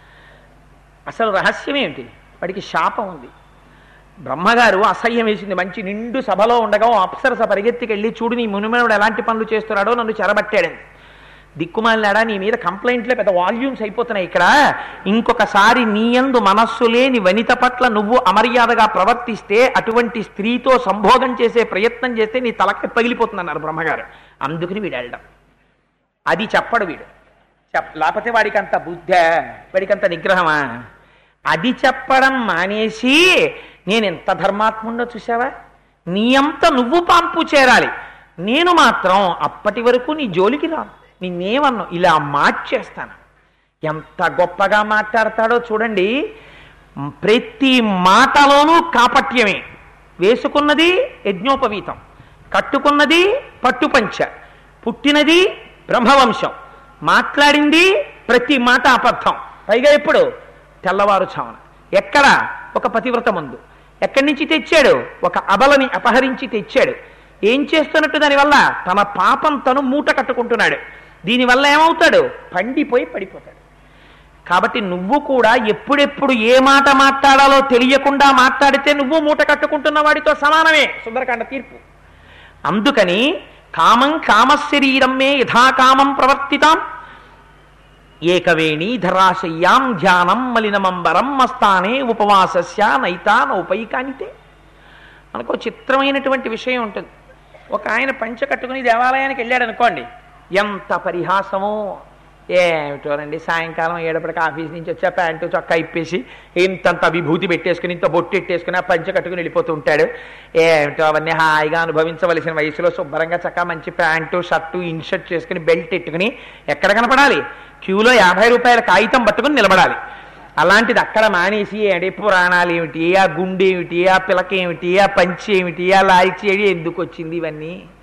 అసలు రహస్యం ఏమిటి వాడికి శాపం ఉంది బ్రహ్మగారు అసహ్యం వేసింది మంచి నిండు సభలో ఉండగా ఓ అప్సరస పరిగెత్తికెళ్ళి చూడు నీ మునిమనుడు ఎలాంటి పనులు చేస్తున్నాడో నన్ను చెరబట్టాడని దిక్కుమాలినాడా నీ మీద కంప్లైంట్లే పెద్ద వాల్యూమ్స్ అయిపోతున్నాయి ఇక్కడ ఇంకొకసారి నీయందు మనస్సు లేని వనిత పట్ల నువ్వు అమర్యాదగా ప్రవర్తిస్తే అటువంటి స్త్రీతో సంభోగం చేసే ప్రయత్నం చేస్తే నీ తలకి పగిలిపోతుందన్నారు బ్రహ్మగారు అందుకని వీడు వెళ్ళడం అది చెప్పడు వీడు చెప్ లేకపోతే వాడికి అంత బుద్ధ వాడికి అంత నిగ్రహమా అది చెప్పడం మానేసి నేను ఎంత ధర్మాత్ముండో చూసావా నీ అంత నువ్వు పాంపు చేరాలి నేను మాత్రం అప్పటి వరకు నీ జోలికి రాను నిన్నేమన్నా ఇలా మార్చేస్తాను ఎంత గొప్పగా మాట్లాడతాడో చూడండి ప్రతి మాటలోనూ కాపట్యమే వేసుకున్నది యజ్ఞోపవీతం కట్టుకున్నది పట్టుపంచ పుట్టినది బ్రహ్మవంశం మాట్లాడింది ప్రతి మాట అబద్ధం పైగా ఎప్పుడు తెల్లవారుఛామున ఎక్కడ ఒక పతివ్రత ముందు ఎక్కడి నుంచి తెచ్చాడు ఒక అబలని అపహరించి తెచ్చాడు ఏం చేస్తున్నట్టు దానివల్ల తన పాపం తను మూట కట్టుకుంటున్నాడు దీనివల్ల ఏమవుతాడు పండిపోయి పడిపోతాడు కాబట్టి నువ్వు కూడా ఎప్పుడెప్పుడు ఏ మాట మాట్లాడాలో తెలియకుండా మాట్లాడితే నువ్వు మూట కట్టుకుంటున్న వాడితో సమానమే సుందరకాండ తీర్పు అందుకని కామం కామశరీరం మే యథాకామం ప్రవర్తితాం ఏకవేణి ధరాశయ్యాం ధ్యానం మలినమంబరం మస్తానే ఉపవాసస్య నైతా నౌపైకానితే మనకు చిత్రమైనటువంటి విషయం ఉంటుంది ఒక ఆయన పంచ కట్టుకుని దేవాలయానికి వెళ్ళాడు అనుకోండి ఎంత పరిహాసమో ఏమిటోనండి సాయంకాలం ఏడప్పటికి ఆఫీస్ నుంచి వచ్చి ఆ ప్యాంటు చొక్కా ఇప్పేసి ఇంతంత విభూతి పెట్టేసుకుని ఇంత బొట్టు పెట్టేసుకుని ఆ పంచ కట్టుకుని వెళ్ళిపోతూ ఉంటాడు ఏమిటో అవన్నీ హాయిగా అనుభవించవలసిన వయసులో శుభ్రంగా చక్కగా మంచి ప్యాంటు షర్టు ఇన్షర్ట్ చేసుకుని బెల్ట్ ఎట్టుకుని ఎక్కడ కనపడాలి క్యూలో యాభై రూపాయల కాగితం పట్టుకుని నిలబడాలి అలాంటిది అక్కడ మానేసి ఏడి పురాణాలు ఏమిటి ఆ గుండె ఏమిటి ఆ పిలక ఏమిటి ఆ పంచి ఏమిటి ఆ లాల్చి ఏమిటి ఎందుకు వచ్చింది ఇవన్నీ